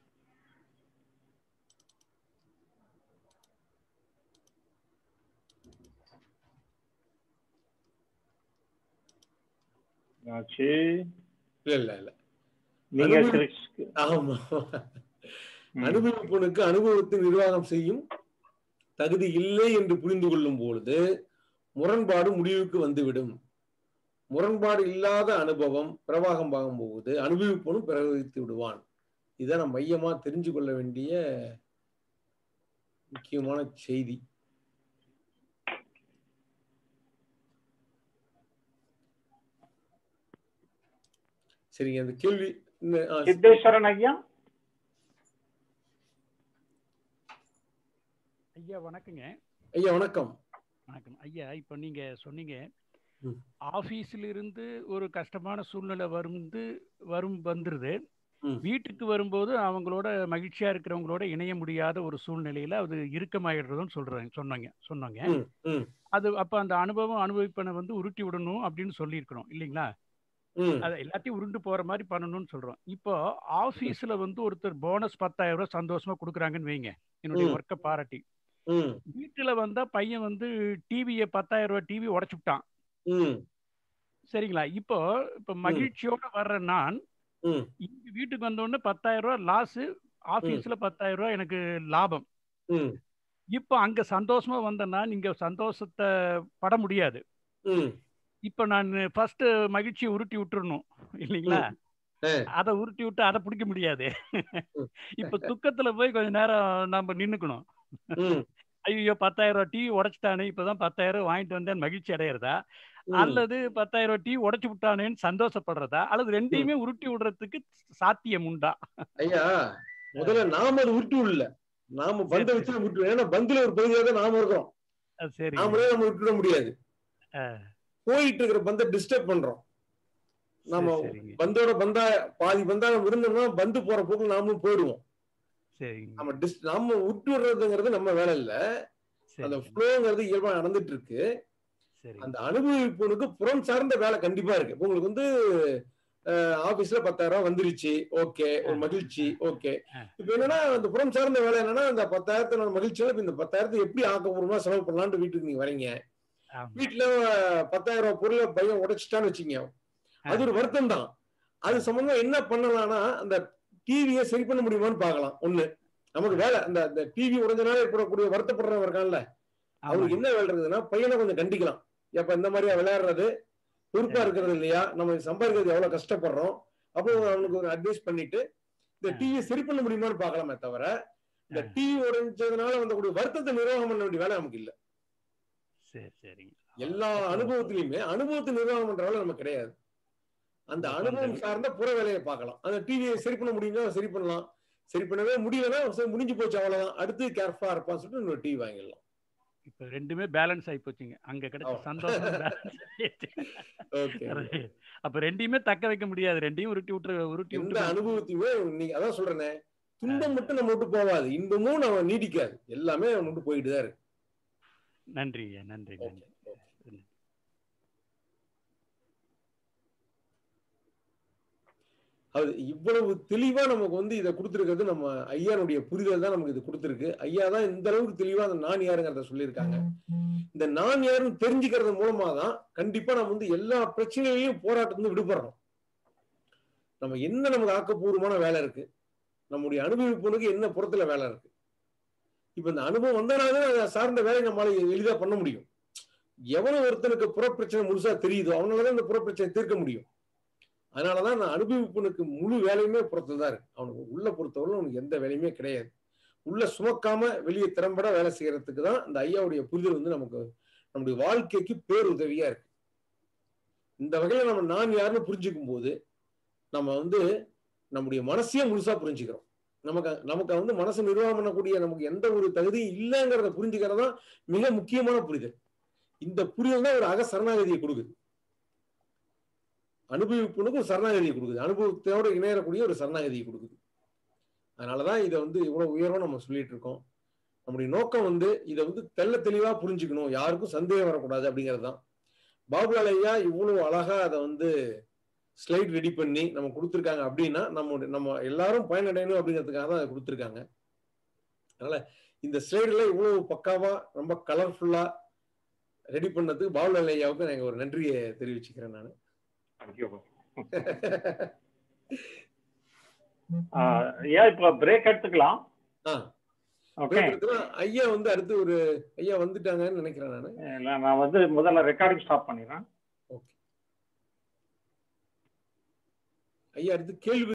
ஆச்சு இல்ல இல்ல இல்ல நீங்க அனுபவி- சிரிச்சு- ஆமா அனுபவிப்பனுக்கு அனுபவத்தை நிர்வாகம் செய்யும் தகுதி இல்லை என்று புரிந்து கொள்ளும் பொழுது முரண்பாடு முடிவுக்கு வந்துவிடும் முரண்பாடு இல்லாத அனுபவம் பிரவாகம் பார்க்கும்போது அனுபவிப்பனும் பிரவகித்து விடுவான் இதை நம்ம மையமா தெரிஞ்சு கொள்ள வேண்டிய முக்கியமான செய்தி சரிங்க அந்த கேள்வி இந்த- ஆ, சித்தேஸ்வரன் ஐயா ஐயா வணக்கங்க ஐயா வணக்கம் வணக்கம் ஐயா இப்போ நீங்க சொன்னீங்க ம். ஆபீஸ்ல இருந்து ஒரு கஷ்டமான சூழ்நிலை வந்து வரும் வந்துருது ம். வீட்டுக்கு வரும்போது அவங்களோட மகிழ்ச்சியா இருக்கிறவங்களோட இணைய முடியாத ஒரு சூழ்நிலையில அது இறுக்கமாயிடுறதுன்னு சொல்றாங்க சொன்னாங்க சொன்னாங்க ம், ம். அது அப்ப அந்த அனுபவம் அனுபவிப்பனை வந்து உருட்டி விடணும் அப்படின்னு சொல்லியிருக்கணும் இல்லைங்களா ம் அதை எல்லாத்தையும் உருண்டு போற மாதிரி பண்ணணும்னு சொல்றோம் இப்போ ஆபீஸ்ல வந்து ஒருத்தர் போனஸ் பத்தாயிரம் ரூபாய் சந்தோஷமா கொடுக்குறாங்கன்னு வைங்க என்னுடைய ம். ஒர்க்கை பாராட்டி ம் வீட்டுல வந்தா பையன் வந்து டிவியை பத்தாயிரம் ரூபாய் டிவி உடைச்சு விட்டான் ம் சரிங்களா இப்போ இப்போ மகிழ்ச்சியோட வர்ற நான் ம் இங்க வீட்டுக்கு வந்த உடனே பத்தாயிரம் ரூபாய் லாஸ் ஆபீஸ்ல பத்தாயிரம் ரூபாய் எனக்கு லாபம் ம் இப்போ அங்க சந்தோஷமா வந்த நான் இங்க சந்தோஷத்தை பட முடியாது ம் இப்போ நான் ஃபர்ஸ்ட் மகிழ்ச்சியை உருட்டி விட்டுறணும் இல்லைங்களா அதை உருட்டி விட்டு அதை பிடிக்க முடியாது இப்போ துக்கத்துல போய் கொஞ்ச நேரம் நம்ம நின்னுக்கணும் ம் ஐயோ பத்தாயிரம் ரூபாய் டீ உடைச்சிட்டானே இப்பதான் பத்தாயிரம் வாங்கிட்டு வந்தேன் மகிழ்ச்சி அடையிறதா ம். அல்லது பத்தாயிரம் ரூபாய் டீ உடைச்சு விட்டானேன்னு சந்தோஷப்படுறதா அல்லது ரெண்டையுமே உருட்டி விடுறதுக்கு சாத்தியம் உண்டா ஐயா முதல்ல நாம அது உருட்டு விடல நாம பந்த வச்சு உருட்டு ஏன்னா பந்துல ஒரு பகுதியாக தான் நாம இருக்கிறோம் அது சரி நாமளே நம்ம விட்டுட முடியாது போயிட்டு இருக்கிற பந்தை டிஸ்டர்ப் பண்றோம் நாம பந்தோட பந்தா பாதி பந்தா நம்ம இருந்தோம்னா பந்து போற போக்கு நாமளும் போயிடுவோம் சரிங்க நம்ம டிஸ் நாம விட்டு விடுறதுங்கிறது நம்ம வேலை இல்ல அந்த ஃப்ளோங்கிறது இயல்பா நடந்துட்டு இருக்கு அந்த அனுபவிப்புனுக்கு புறம் சார்ந்த வேலை கண்டிப்பா இருக்கு இப்ப உங்களுக்கு வந்து ஆபீஸ்ல பத்தாயிரம் ரூபாய் வந்துருச்சு ஓகே ஒரு மகிழ்ச்சி ஓகே இப்ப என்னன்னா அந்த புறம் சார்ந்த வேலை என்னன்னா அந்த பத்தாயிரத்தை நான் மகிழ்ச்சியோட இப்ப இந்த பத்தாயிரத்தை எப்படி ஆக்கப்பூர்வமா செலவு பண்ணலாம்னு வீட்டுக்கு நீங்க வரீங்க வீட்டுல பத்தாயிரம் ரூபாய் பொருளை பையன் உடைச்சிட்டான்னு வச்சுங்க அது ஒரு வருத்தம் தான் அது சம்பந்தமா என்ன பண்ணலாம்னா அந்த டிவியை சரி பண்ண முடியுமான்னு பார்க்கலாம் ஒண்ணு நமக்கு வேலை அந்த அந்த டிவி உடஞ்சனால ஏற்படக்கூடிய வருத்தப்படுறவங்க இருக்கான்ல அவனுக்கு என்ன வேலை இருக்குதுன்னா பையனை கொஞ்சம் கண்டிக்கலாம் எப்ப இந்த மாதிரியா விளையாடுறது பொறுப்பா இருக்கிறது இல்லையா நம்ம சம்பாதிக்கிறது எவ்வளவு கஷ்டப்படுறோம் அப்போ அவனுக்கு ஒரு அட்வைஸ் பண்ணிட்டு இந்த டிவியை சரி பண்ண முடியுமான்னு பார்க்கலாமே தவிர இந்த டிவி உடைஞ்சதுனால வந்தக்கூடிய வருத்தத்தை நிர்வாகம் பண்ண வேண்டிய வேலை நமக்கு இல்ல சரி சரி எல்லா அனுபவத்திலயுமே அனுபவத்தை நிர்வாகம் பண்ற வேலை நமக்கு கிடையாது அந்த அனுபவம் சார்ந்த புற வேலையை பார்க்கலாம் அந்த டிவியை சரி பண்ண முடியும்னா சரி பண்ணலாம் சரி பண்ணவே முடியலன்னா சரி, முடிஞ்சு போச்சு அவ்வளவுதான் அடுத்து கேர்ஃபுல்லா இருப்பான்னு சொல்லிட்டு இன்னொரு டிவி வாங்கிடலாம் இப்ப ரெண்டுமே பேலன்ஸ் ஆகி போச்சுங்க அங்க கிடைச்ச சந்தோஷம் balance ஆயிடுச்சு. Okay. Right. அப்ப ரெண்டையுமே தக்க வைக்க முடியாது ரெண்டையும் உருட்டி விட்டு உருட்டி எந்த விட்டு அனுபவத்தையுமே நீங்க அதான் சொல்றேனே துன்பம் மட்டும் நம்ம விட்டு போகாது இன்பமும் நம்ம நீடிக்காது எல்லாமே நம்ம விட்டு போயிட்டு தான் இருக்கு நன்றி ஐயா, நன்றி நன்றி அது இவ்வளவு தெளிவா நமக்கு வந்து இதை கொடுத்துருக்கிறது நம்ம ஐயானுடைய புரிதல் தான் நமக்கு இது கொடுத்துருக்கு ஐயா தான் இந்த அளவுக்கு தெளிவா அந்த நான் யாருங்கிறத சொல்லியிருக்காங்க இந்த நான் யாருன்னு தெரிஞ்சுக்கிறது மூலமா தான் கண்டிப்பா நம்ம வந்து எல்லா பிரச்சனையிலையும் போராட்டத்திலிருந்து விடுபடுறோம் நம்ம என்ன நமக்கு ஆக்கப்பூர்வமான வேலை இருக்கு நம்முடைய அனுபவிப்புனுக்கு என்ன புறத்துல வேலை இருக்கு இப்ப இந்த அனுபவம் வந்தனால அதை சார்ந்த வேலையை நம்மளால எளிதா பண்ண முடியும் எவன ஒருத்தனுக்கு புறப்பிரச்சனை முழுசா தெரியுதோ அவனாலதான் இந்த புறப்பிரச்சனை தீர்க்க முடியும் அதனாலதான் நான் அனுபவிப்புனுக்கு முழு வேலையுமே புறத்துல தான் இருக்கு அவனுக்கு உள்ள பொறுத்தவரை அவனுக்கு எந்த வேலையுமே கிடையாது உள்ள சுமக்காம வெளியே திறம்பட வேலை செய்யறதுக்கு தான் இந்த ஐயாவுடைய புரிதல் வந்து நமக்கு நம்முடைய வாழ்க்கைக்கு பேருதவியா இருக்கு இந்த வகையில நம்ம நான் யாருன்னு புரிஞ்சுக்கும் போது நம்ம வந்து நம்முடைய மனசையே முழுசா புரிஞ்சுக்கிறோம் நமக்கு நமக்கு வந்து மனசை நிர்வாகம் பண்ணக்கூடிய நமக்கு எந்த ஒரு தகுதியும் இல்லைங்கிறத புரிஞ்சுக்கிறது தான் மிக முக்கியமான புரிதல் இந்த புரிதல் தான் ஒரு அக சரணாகதியை கொடுக்குது அனுபவிப்புனுக்கு ஒரு சரணாகதியை கொடுக்குது அனுபவத்தோட இணையக்கூடிய ஒரு சரணாகதியை கொடுக்குது அதனாலதான் இதை வந்து இவ்வளவு உயர்வா நம்ம சொல்லிட்டு இருக்கோம் நம்முடைய நோக்கம் வந்து இதை வந்து தெள்ள தெளிவா புரிஞ்சுக்கணும் யாருக்கும் சந்தேகம் வரக்கூடாது அப்படிங்கிறது தான் பாபுலால் ஐயா இவ்வளவு அழகா அதை வந்து ஸ்லைட் ரெடி பண்ணி நம்ம கொடுத்துருக்காங்க அப்படின்னா நம்ம நம்ம எல்லாரும் பயனடையணும் அப்படிங்கிறதுக்காக தான் அதை கொடுத்துருக்காங்க அதனால இந்த ஸ்லைடுல இவ்வளவு பக்காவா ரொம்ப கலர்ஃபுல்லா ரெடி பண்ணதுக்கு பாபுலால் ஐயாவுக்கு நான் ஒரு நன்றியை தெரிவிச்சுக்கிறேன் நான் ஏன் இப்போ பிரேக் எடுத்துக்கலாம் ஓகே ஐயா வந்து அடுத்து ஒரு ஐயா வந்துட்டாங்கன்னு நினைக்கிறேன் நான் இல்லை நான் வந்து முதல்ல ரெக்கார்டிங் ஸ்டாப் பண்ணிடுறேன் ஐயா அடுத்து கேள்வி